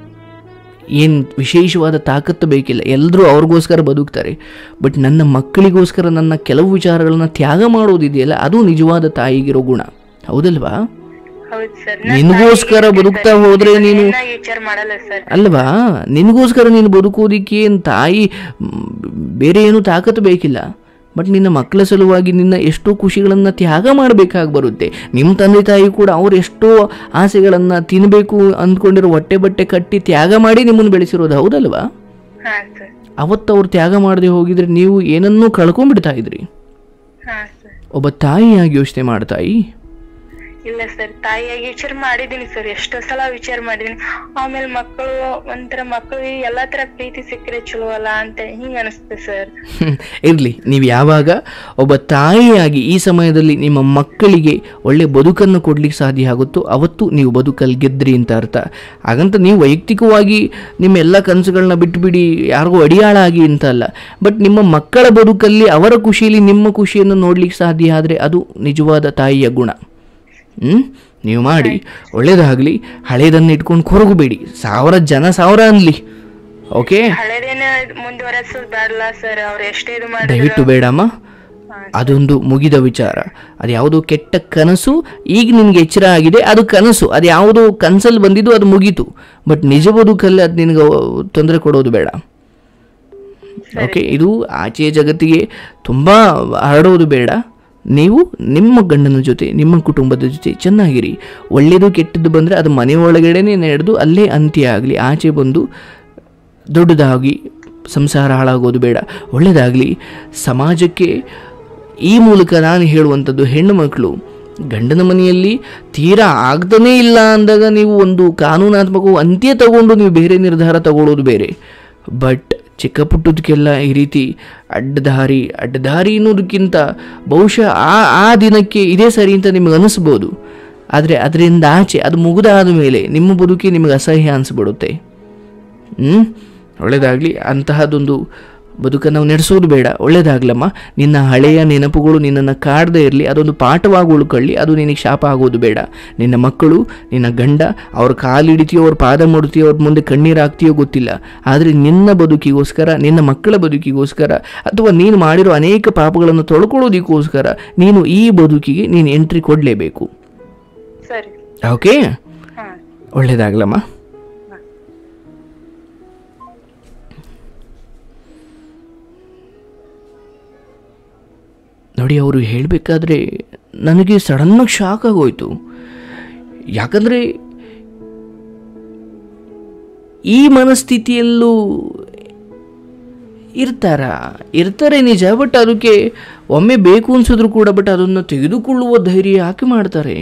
Speaker 1: ಏನು ವಿಶೇಷವಾದ ತಾಕತ್ತು ಬೇಕಿಲ್ಲ ಎಲ್ಲರೂ ಅವ್ರಿಗೋಸ್ಕರ ಬದುಕ್ತಾರೆ ಬಟ್ ನನ್ನ ಮಕ್ಕಳಿಗೋಸ್ಕರ ನನ್ನ ಕೆಲವು ವಿಚಾರಗಳನ್ನ ತ್ಯಾಗ ಮಾಡೋದಿದೆಯಲ್ಲ ಅದು ನಿಜವಾದ ತಾಯಿಗಿರೋ ಗುಣ ಹೌದಲ್ವಾ
Speaker 2: ಹೌದು ಸರ್
Speaker 1: ನಿನಗೋಸ್ಕರ ಬದುಕ್ತಾ ಹೋದ್ರೆ ನೀನು
Speaker 2: ವಿಚಾರ ಮಾಡಲ್ಲ ಸರ್
Speaker 1: ಅಲ್ವಾ ನಿನಗೋಸ್ಕರ ನೀನು ಬದುಕೋದಿಕ್ಕೆ ಏನು ತಾಯಿ ಮ್, ಬೇರೆ ಏನು ತಾಕತ್ತು ಬೇಕಿಲ್ಲ ಬಟ್ ನಿನ್ನ ಮಕ್ಕಳ ಸಲುವಾಗಿ ನಿನ್ನ ಎಷ್ಟೋ ಖುಷಿಗಳನ್ನು ತ್ಯಾಗ ಮಾಡಬೇಕಾಗಿ ಬರುತ್ತೆ ನಿಮ್ಮ ತಂದೆ ತಾಯಿ ಕೂಡ ಅವ್ರು ಎಷ್ಟೋ ಆಸೆಗಳನ್ನು ತಿನ್ನಬೇಕು ಅಂದ್ಕೊಂಡಿರೋ ಹೊಟ್ಟೆ ಬಟ್ಟೆ ಕಟ್ಟಿ ತ್ಯಾಗ ಮಾಡಿ ನಿಮ್ಮನ್ನು ಬೆಳೆಸಿರೋದು ಹೌದಲ್ವಾ
Speaker 2: ಹಾ ಸರ್
Speaker 1: ಅವತ್ತು ಅವ್ರು ತ್ಯಾಗ ಮಾಡದೆ ಹೋಗಿದ್ರೆ ನೀವು ಏನನ್ನೂ ಕಳ್ಕೊಂಡ್ಬಿಡ್ತಾ ಇದ್ರಿ
Speaker 2: ಹಾ ಸರ್
Speaker 1: ಒಬ್ಬ ತಾಯಿಯಾಗಿ ಯೋಚನೆ ಮಾಡ್ತಾಯಿ
Speaker 2: ಇಲ್ಲ ಸರ್ ತಾಯಿಯಾಗಿ ವಿಚಾರ ಮಾಡಿದೀನಿ ಸರ್ ಎಷ್ಟೋ ಸಲ ವಿಚಾರ ಮಾಡಿದೀನಿ ಆಮೇಲೆ ಮಕ್ಕಳು ಒಂಥರ ಮಕ್ಕಳಿಗೆ ಎಲ್ಲಾ ತರ ಪ್ರೀತಿ ಸಿಕ್ಕರೆ ಚಲೋ ಅಲ್ಲ ಅಂತ ಹಿಂಗ ಅನಿಸ್ತದೆ ಸರ್
Speaker 1: ಇರಲಿ ನೀವು ಯಾವಾಗ ಒಬ್ಬ ತಾಯಿಯಾಗಿ ಈ ಸಮಯದಲ್ಲಿ ನಿಮ್ಮ ಮಕ್ಕಳಿಗೆ ಒಳ್ಳೆ ಬದುಕನ್ನು ಕೊಡ್ಲಿಕ್ಕೆ ಸಾಧ್ಯ ಆಗುತ್ತೋ ಅವತ್ತು ನೀವು ಬದುಕಲ್ಲಿ ಗೆದ್ರಿ ಅಂತ ಅರ್ಥ ಹಾಗಂತ ನೀವು ವೈಯಕ್ತಿಕವಾಗಿ ನಿಮ್ಮ ಎಲ್ಲ ಕನಸುಗಳನ್ನ ಬಿಟ್ಟುಬಿಡಿ ಯಾರಿಗೂ ಅಡಿಯಾಳ ಆಗಿ ಅಂತ ಅಲ್ಲ ಬಟ್ ನಿಮ್ಮ ಮಕ್ಕಳ ಬದುಕಲ್ಲಿ ಅವರ ಖುಷಿಯಲ್ಲಿ ನಿಮ್ಮ ಖುಷಿಯನ್ನು ನೋಡ್ಲಿಕ್ಕೆ ಸಾಧ್ಯ ಆದರೆ ಅದು ನಿಜವಾದ ತಾಯಿಯ ಗುಣ ಹ್ಞೂ ನೀವು ಮಾಡಿ ಒಳ್ಳೇದಾಗಲಿ ಹಳೇದನ್ನು ಇಟ್ಕೊಂಡು ಕೊರಗಬೇಡಿ ಸಾವಿರ ಜನ ಸಾವಿರ ಅನ್ಲಿ ಓಕೆ
Speaker 2: ಹಳೇದೇನ ಮುಂದುವರೆಸೋದ್ ಬೇಡಲ್ಲ ಸರ್ ಅವ್ರು ಎಷ್ಟೇ ಇದು ಮಾಡಿ
Speaker 1: ದಯವಿಟ್ಟು ಬೇಡಮ್ಮ ಅದೊಂದು ಮುಗಿದ ವಿಚಾರ ಅದು ಯಾವುದೋ ಕೆಟ್ಟ ಕನಸು ಈಗ ನಿನಗೆ ಎಚ್ಚರ ಆಗಿದೆ ಅದು ಕನಸು ಅದು ಯಾವುದೋ ಕನಸಲ್ಲಿ ಬಂದಿದ್ದು ಅದು ಮುಗೀತು ಬಟ್ ನಿಜ ಬದುಕಲ್ಲಿ ಅದು ನಿನಗೆ ತೊಂದರೆ ಕೊಡೋದು ಬೇಡ ಓಕೆ ಇದು ಆಚೆಯ ಜಗತ್ತಿಗೆ ತುಂಬ ಹರಡೋದು ಬೇಡ ನೀವು ನಿಮ್ಮ ಗಂಡನ ಜೊತೆ ನಿಮ್ಮ ಕುಟುಂಬದ ಜೊತೆ ಚೆನ್ನಾಗಿರಿ ಒಳ್ಳೆಯದು ಕೆಟ್ಟದ್ದು ಬಂದರೆ ಅದು ಮನೆ ಒಳಗಡೆನೇ ನಡೆದು ಅಲ್ಲೇ ಅಂತ್ಯ ಆಗಲಿ ಆಚೆ ಬಂದು ದೊಡ್ಡದಾಗಿ ಸಂಸಾರ ಹಾಳಾಗೋದು ಬೇಡ ಒಳ್ಳೆಯದಾಗಲಿ ಸಮಾಜಕ್ಕೆ ಈ ಮೂಲಕ ನಾನು ಹೇಳುವಂಥದ್ದು ಹೆಣ್ಣು ಮಕ್ಕಳು ಗಂಡನ ಮನೆಯಲ್ಲಿ ತೀರಾ ಆಗ್ತಾನೇ ಇಲ್ಲ ಅಂದಾಗ ನೀವು ಒಂದು ಕಾನೂನಾತ್ಮಕ ಅಂತ್ಯ ತಗೊಂಡು ನೀವು ಬೇರೆ ನಿರ್ಧಾರ ತಗೊಳ್ಳೋದು ಬೇರೆ ಬಟ್ ಚಿಕ್ಕ ಪುಟ್ಟದಕ್ಕೆಲ್ಲ ಈ ರೀತಿ ಅಡ್ಡದಾರಿ ಅಡ್ಡದಾರಿ ಅನ್ನೋದಕ್ಕಿಂತ ಬಹುಶಃ ಆ ಆ ದಿನಕ್ಕೆ ಇದೇ ಸರಿ ಅಂತ ನಿಮಗೆ ಅನಿಸ್ಬೋದು ಆದರೆ ಅದರಿಂದ ಆಚೆ ಅದು ಮುಗಿದಾದ ಮೇಲೆ ನಿಮ್ಮ ಬದುಕಿ ನಿಮಗೆ ಅಸಹ್ಯ ಅನಿಸ್ಬಿಡುತ್ತೆ ಹ್ಞೂ ಒಳ್ಳೆಯದಾಗಲಿ ಅಂತಹದೊಂದು ಬದುಕನ್ನು ನಾವು ನಡೆಸೋದು ಬೇಡ ಒಳ್ಳೇದಾಗ್ಲಮ್ಮ ನಿನ್ನ ಹಳೆಯ ನೆನಪುಗಳು ನಿನ್ನನ್ನು ಕಾಡದೇ ಇರಲಿ ಅದೊಂದು ಪಾಠವಾಗಿ ಉಳ್ಕೊಳ್ಳಿ ಅದು ನಿನಗೆ ಶಾಪ ಆಗೋದು ಬೇಡ ನಿನ್ನ ಮಕ್ಕಳು ನಿನ್ನ ಗಂಡ ಅವ್ರ ಕಾಲಿಡಿತೀಯೋ ಅವ್ರ ಪಾದ ಮುಡ್ತೀಯೋ ಅವ್ರ ಮುಂದೆ ಕಣ್ಣೀರು ಹಾಕ್ತೀಯೋ ಗೊತ್ತಿಲ್ಲ ಆದರೆ ನಿನ್ನ ಬದುಕಿಗೋಸ್ಕರ ನಿನ್ನ ಮಕ್ಕಳ ಬದುಕಿಗೋಸ್ಕರ ಅಥವಾ ನೀನು ಮಾಡಿರೋ ಅನೇಕ ಪಾಪಗಳನ್ನು ತೊಳ್ಕೊಳ್ಳೋದಕ್ಕೋಸ್ಕರ ನೀನು ಈ ಬದುಕಿಗೆ ನೀನು ಎಂಟ್ರಿ ಕೊಡಲೇಬೇಕು
Speaker 2: ಸರಿ
Speaker 1: ಓಕೆ
Speaker 2: ಹಾ
Speaker 1: ಒಳ್ಳೇದಾಗ್ಲಮ್ಮ ನೋಡಿ ಅವರು ಹೇಳಬೇಕಾದ್ರೆ ನನಗೆ ಸಡನ್ನಾಗಿ ಶಾಕ್ ಆಗೋಯ್ತು ಯಾಕಂದರೆ ಈ ಮನಸ್ಥಿತಿಯಲ್ಲೂ ಇರ್ತಾರ ಇರ್ತಾರೆ ನಿಜ ಬಟ್ ಅದಕ್ಕೆ ಒಮ್ಮೆ ಬೇಕು ಅನ್ಸಿದ್ರು ಕೂಡ ಬಟ್ ಅದನ್ನು ತೆಗೆದುಕೊಳ್ಳುವ ಧೈರ್ಯ ಯಾಕೆ ಮಾಡ್ತಾರೆ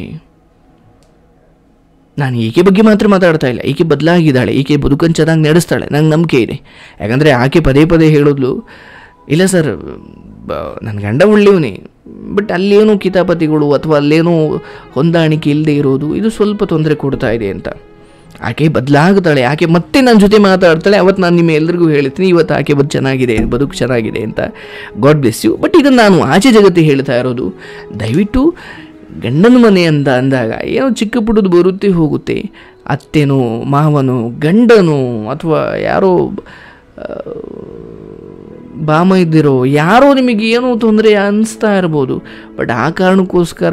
Speaker 1: ನಾನು ಈಕೆ ಬಗ್ಗೆ ಮಾತ್ರ ಮಾತಾಡ್ತಾ ಇಲ್ಲ ಈಕೆ ಬದಲಾಗಿದ್ದಾಳೆ ಈಕೆ ಬದುಕನ್ನು ಚೆನ್ನಾಗಿ ನಡೆಸ್ತಾಳೆ ನಂಗೆ ನಂಬಿಕೆ ಇದೆ ಯಾಕಂದರೆ ಆಕೆ ಪದೇ ಪದೇ ಹೇಳಿದ್ಲು ಇಲ್ಲ ಸರ್ ನನ್ನ ಗಂಡ ಒಳ್ಳೆಯವನೇ ಬಟ್ ಅಲ್ಲೇನೋ ಕಿತಾಪತಿಗಳು ಅಥವಾ ಅಲ್ಲೇನೋ ಹೊಂದಾಣಿಕೆ ಇಲ್ಲದೆ ಇರೋದು ಇದು ಸ್ವಲ್ಪ ತೊಂದರೆ ಕೊಡ್ತಾ ಇದೆ ಅಂತ ಆಕೆ ಬದಲಾಗ್ತಾಳೆ ಆಕೆ ಮತ್ತೆ ನನ್ನ ಜೊತೆ ಮಾತಾಡ್ತಾಳೆ ಅವತ್ತು ನಾನು ನಿಮ್ಮ ಎಲ್ರಿಗೂ ಹೇಳ್ತೀನಿ ಇವತ್ತು ಆಕೆ ಬದು ಚೆನ್ನಾಗಿದೆ ಬದುಕು ಚೆನ್ನಾಗಿದೆ ಅಂತ ಗಾಡ್ ಬ್ಲೆಸ್ ಯು ಬಟ್ ಇದನ್ನು ನಾನು ಆಚೆ ಜಗತ್ತಿಗೆ ಹೇಳ್ತಾ ಇರೋದು ದಯವಿಟ್ಟು ಗಂಡನ ಮನೆ ಅಂತ ಅಂದಾಗ ಏನೋ ಚಿಕ್ಕ ಪುಟ್ಟದು ಬರುತ್ತೆ ಹೋಗುತ್ತೆ ಅತ್ತೆನೋ ಮಾವನೋ ಗಂಡನೋ ಅಥವಾ ಯಾರೋ ಆ, ಬಾಮ ಇದ್ದಿರೋ ಯಾರೋ ನಿಮಗೆ ಏನೋ ತೊಂದರೆ ಅನಿಸ್ತಾ ಇರ್ಬೋದು ಬಟ್ ಆ ಕಾರಣಕ್ಕೋಸ್ಕರ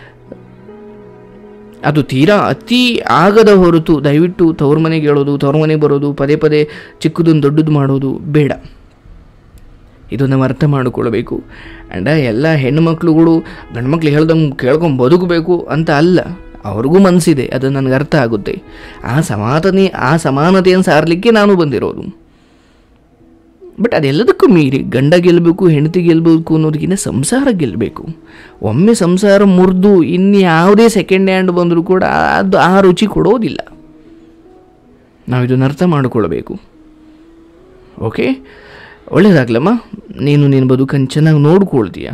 Speaker 1: ಅದು ತೀರಾ ಅತಿ ಆಗದ ಹೊರತು ದಯವಿಟ್ಟು ತವ್ರ ಮನೆಗೆ ಹೇಳೋದು ತವ್ರ ಮನೆಗೆ ಬರೋದು ಪದೇ ಪದೇ ಚಿಕ್ಕದನ್ನು ದೊಡ್ಡದು ಮಾಡೋದು ಬೇಡ ಇದನ್ನು ನಾವು ಅರ್ಥ ಮಾಡಿಕೊಳ್ಬೇಕು ಆ್ಯಂಡ್ ಎಲ್ಲ ಹೆಣ್ಣುಮಕ್ಳುಗಳು ಗಂಡ್ಮಕ್ಳು ಹೇಳ್ದಂಗೆ ಕೇಳ್ಕೊಂಡು ಬದುಕಬೇಕು ಅಂತ ಅಲ್ಲ ಅವ್ರಿಗೂ ಮನಸ್ಸಿದೆ ಅದು ನನಗೆ ಅರ್ಥ ಆಗುತ್ತೆ ಆ ಸಮಾನತೆ ಆ ಸಮಾನತೆಯನ್ನು ಸಾರಲಿಕ್ಕೆ ನಾನು ಬಂದಿರೋದು ಬಟ್ ಅದೆಲ್ಲದಕ್ಕೂ ಮೀರಿ ಗಂಡ ಗೆಲ್ಲಬೇಕು ಹೆಂಡತಿ ಗೆಲ್ಲಬೇಕು ಅನ್ನೋದಕ್ಕಿಂತ ಸಂಸಾರ ಗೆಲ್ಲಬೇಕು ಒಮ್ಮೆ ಸಂಸಾರ ಮುರಿದು ಇನ್ಯಾವುದೇ ಸೆಕೆಂಡ್ ಹ್ಯಾಂಡ್ ಬಂದರೂ ಕೂಡ ಅದು ಆ ರುಚಿ ಕೊಡೋದಿಲ್ಲ ನಾವು ಇದನ್ನು ಅರ್ಥ ಮಾಡಿಕೊಳ್ಬೇಕು ಓಕೆ ಒಳ್ಳೇದಾಗ್ಲಮ್ಮ ನೀನು ನಿನ್ನ ಬದುಕನ್ನು ಚೆನ್ನಾಗಿ ನೋಡ್ಕೊಳ್ತೀಯ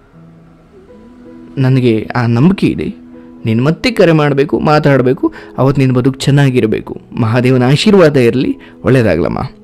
Speaker 1: ನನಗೆ ಆ ನಂಬಿಕೆ ಇದೆ ನೀನು ಮತ್ತೆ ಕರೆ ಮಾಡಬೇಕು ಮಾತಾಡಬೇಕು ಅವತ್ತು ನಿನ್ನ ಬದುಕು ಚೆನ್ನಾಗಿರಬೇಕು ಮಹಾದೇವನ ಆಶೀರ್ವಾದ ಇರಲಿ ಒಳ್ಳೇದಾಗ್ಲಮ್ಮ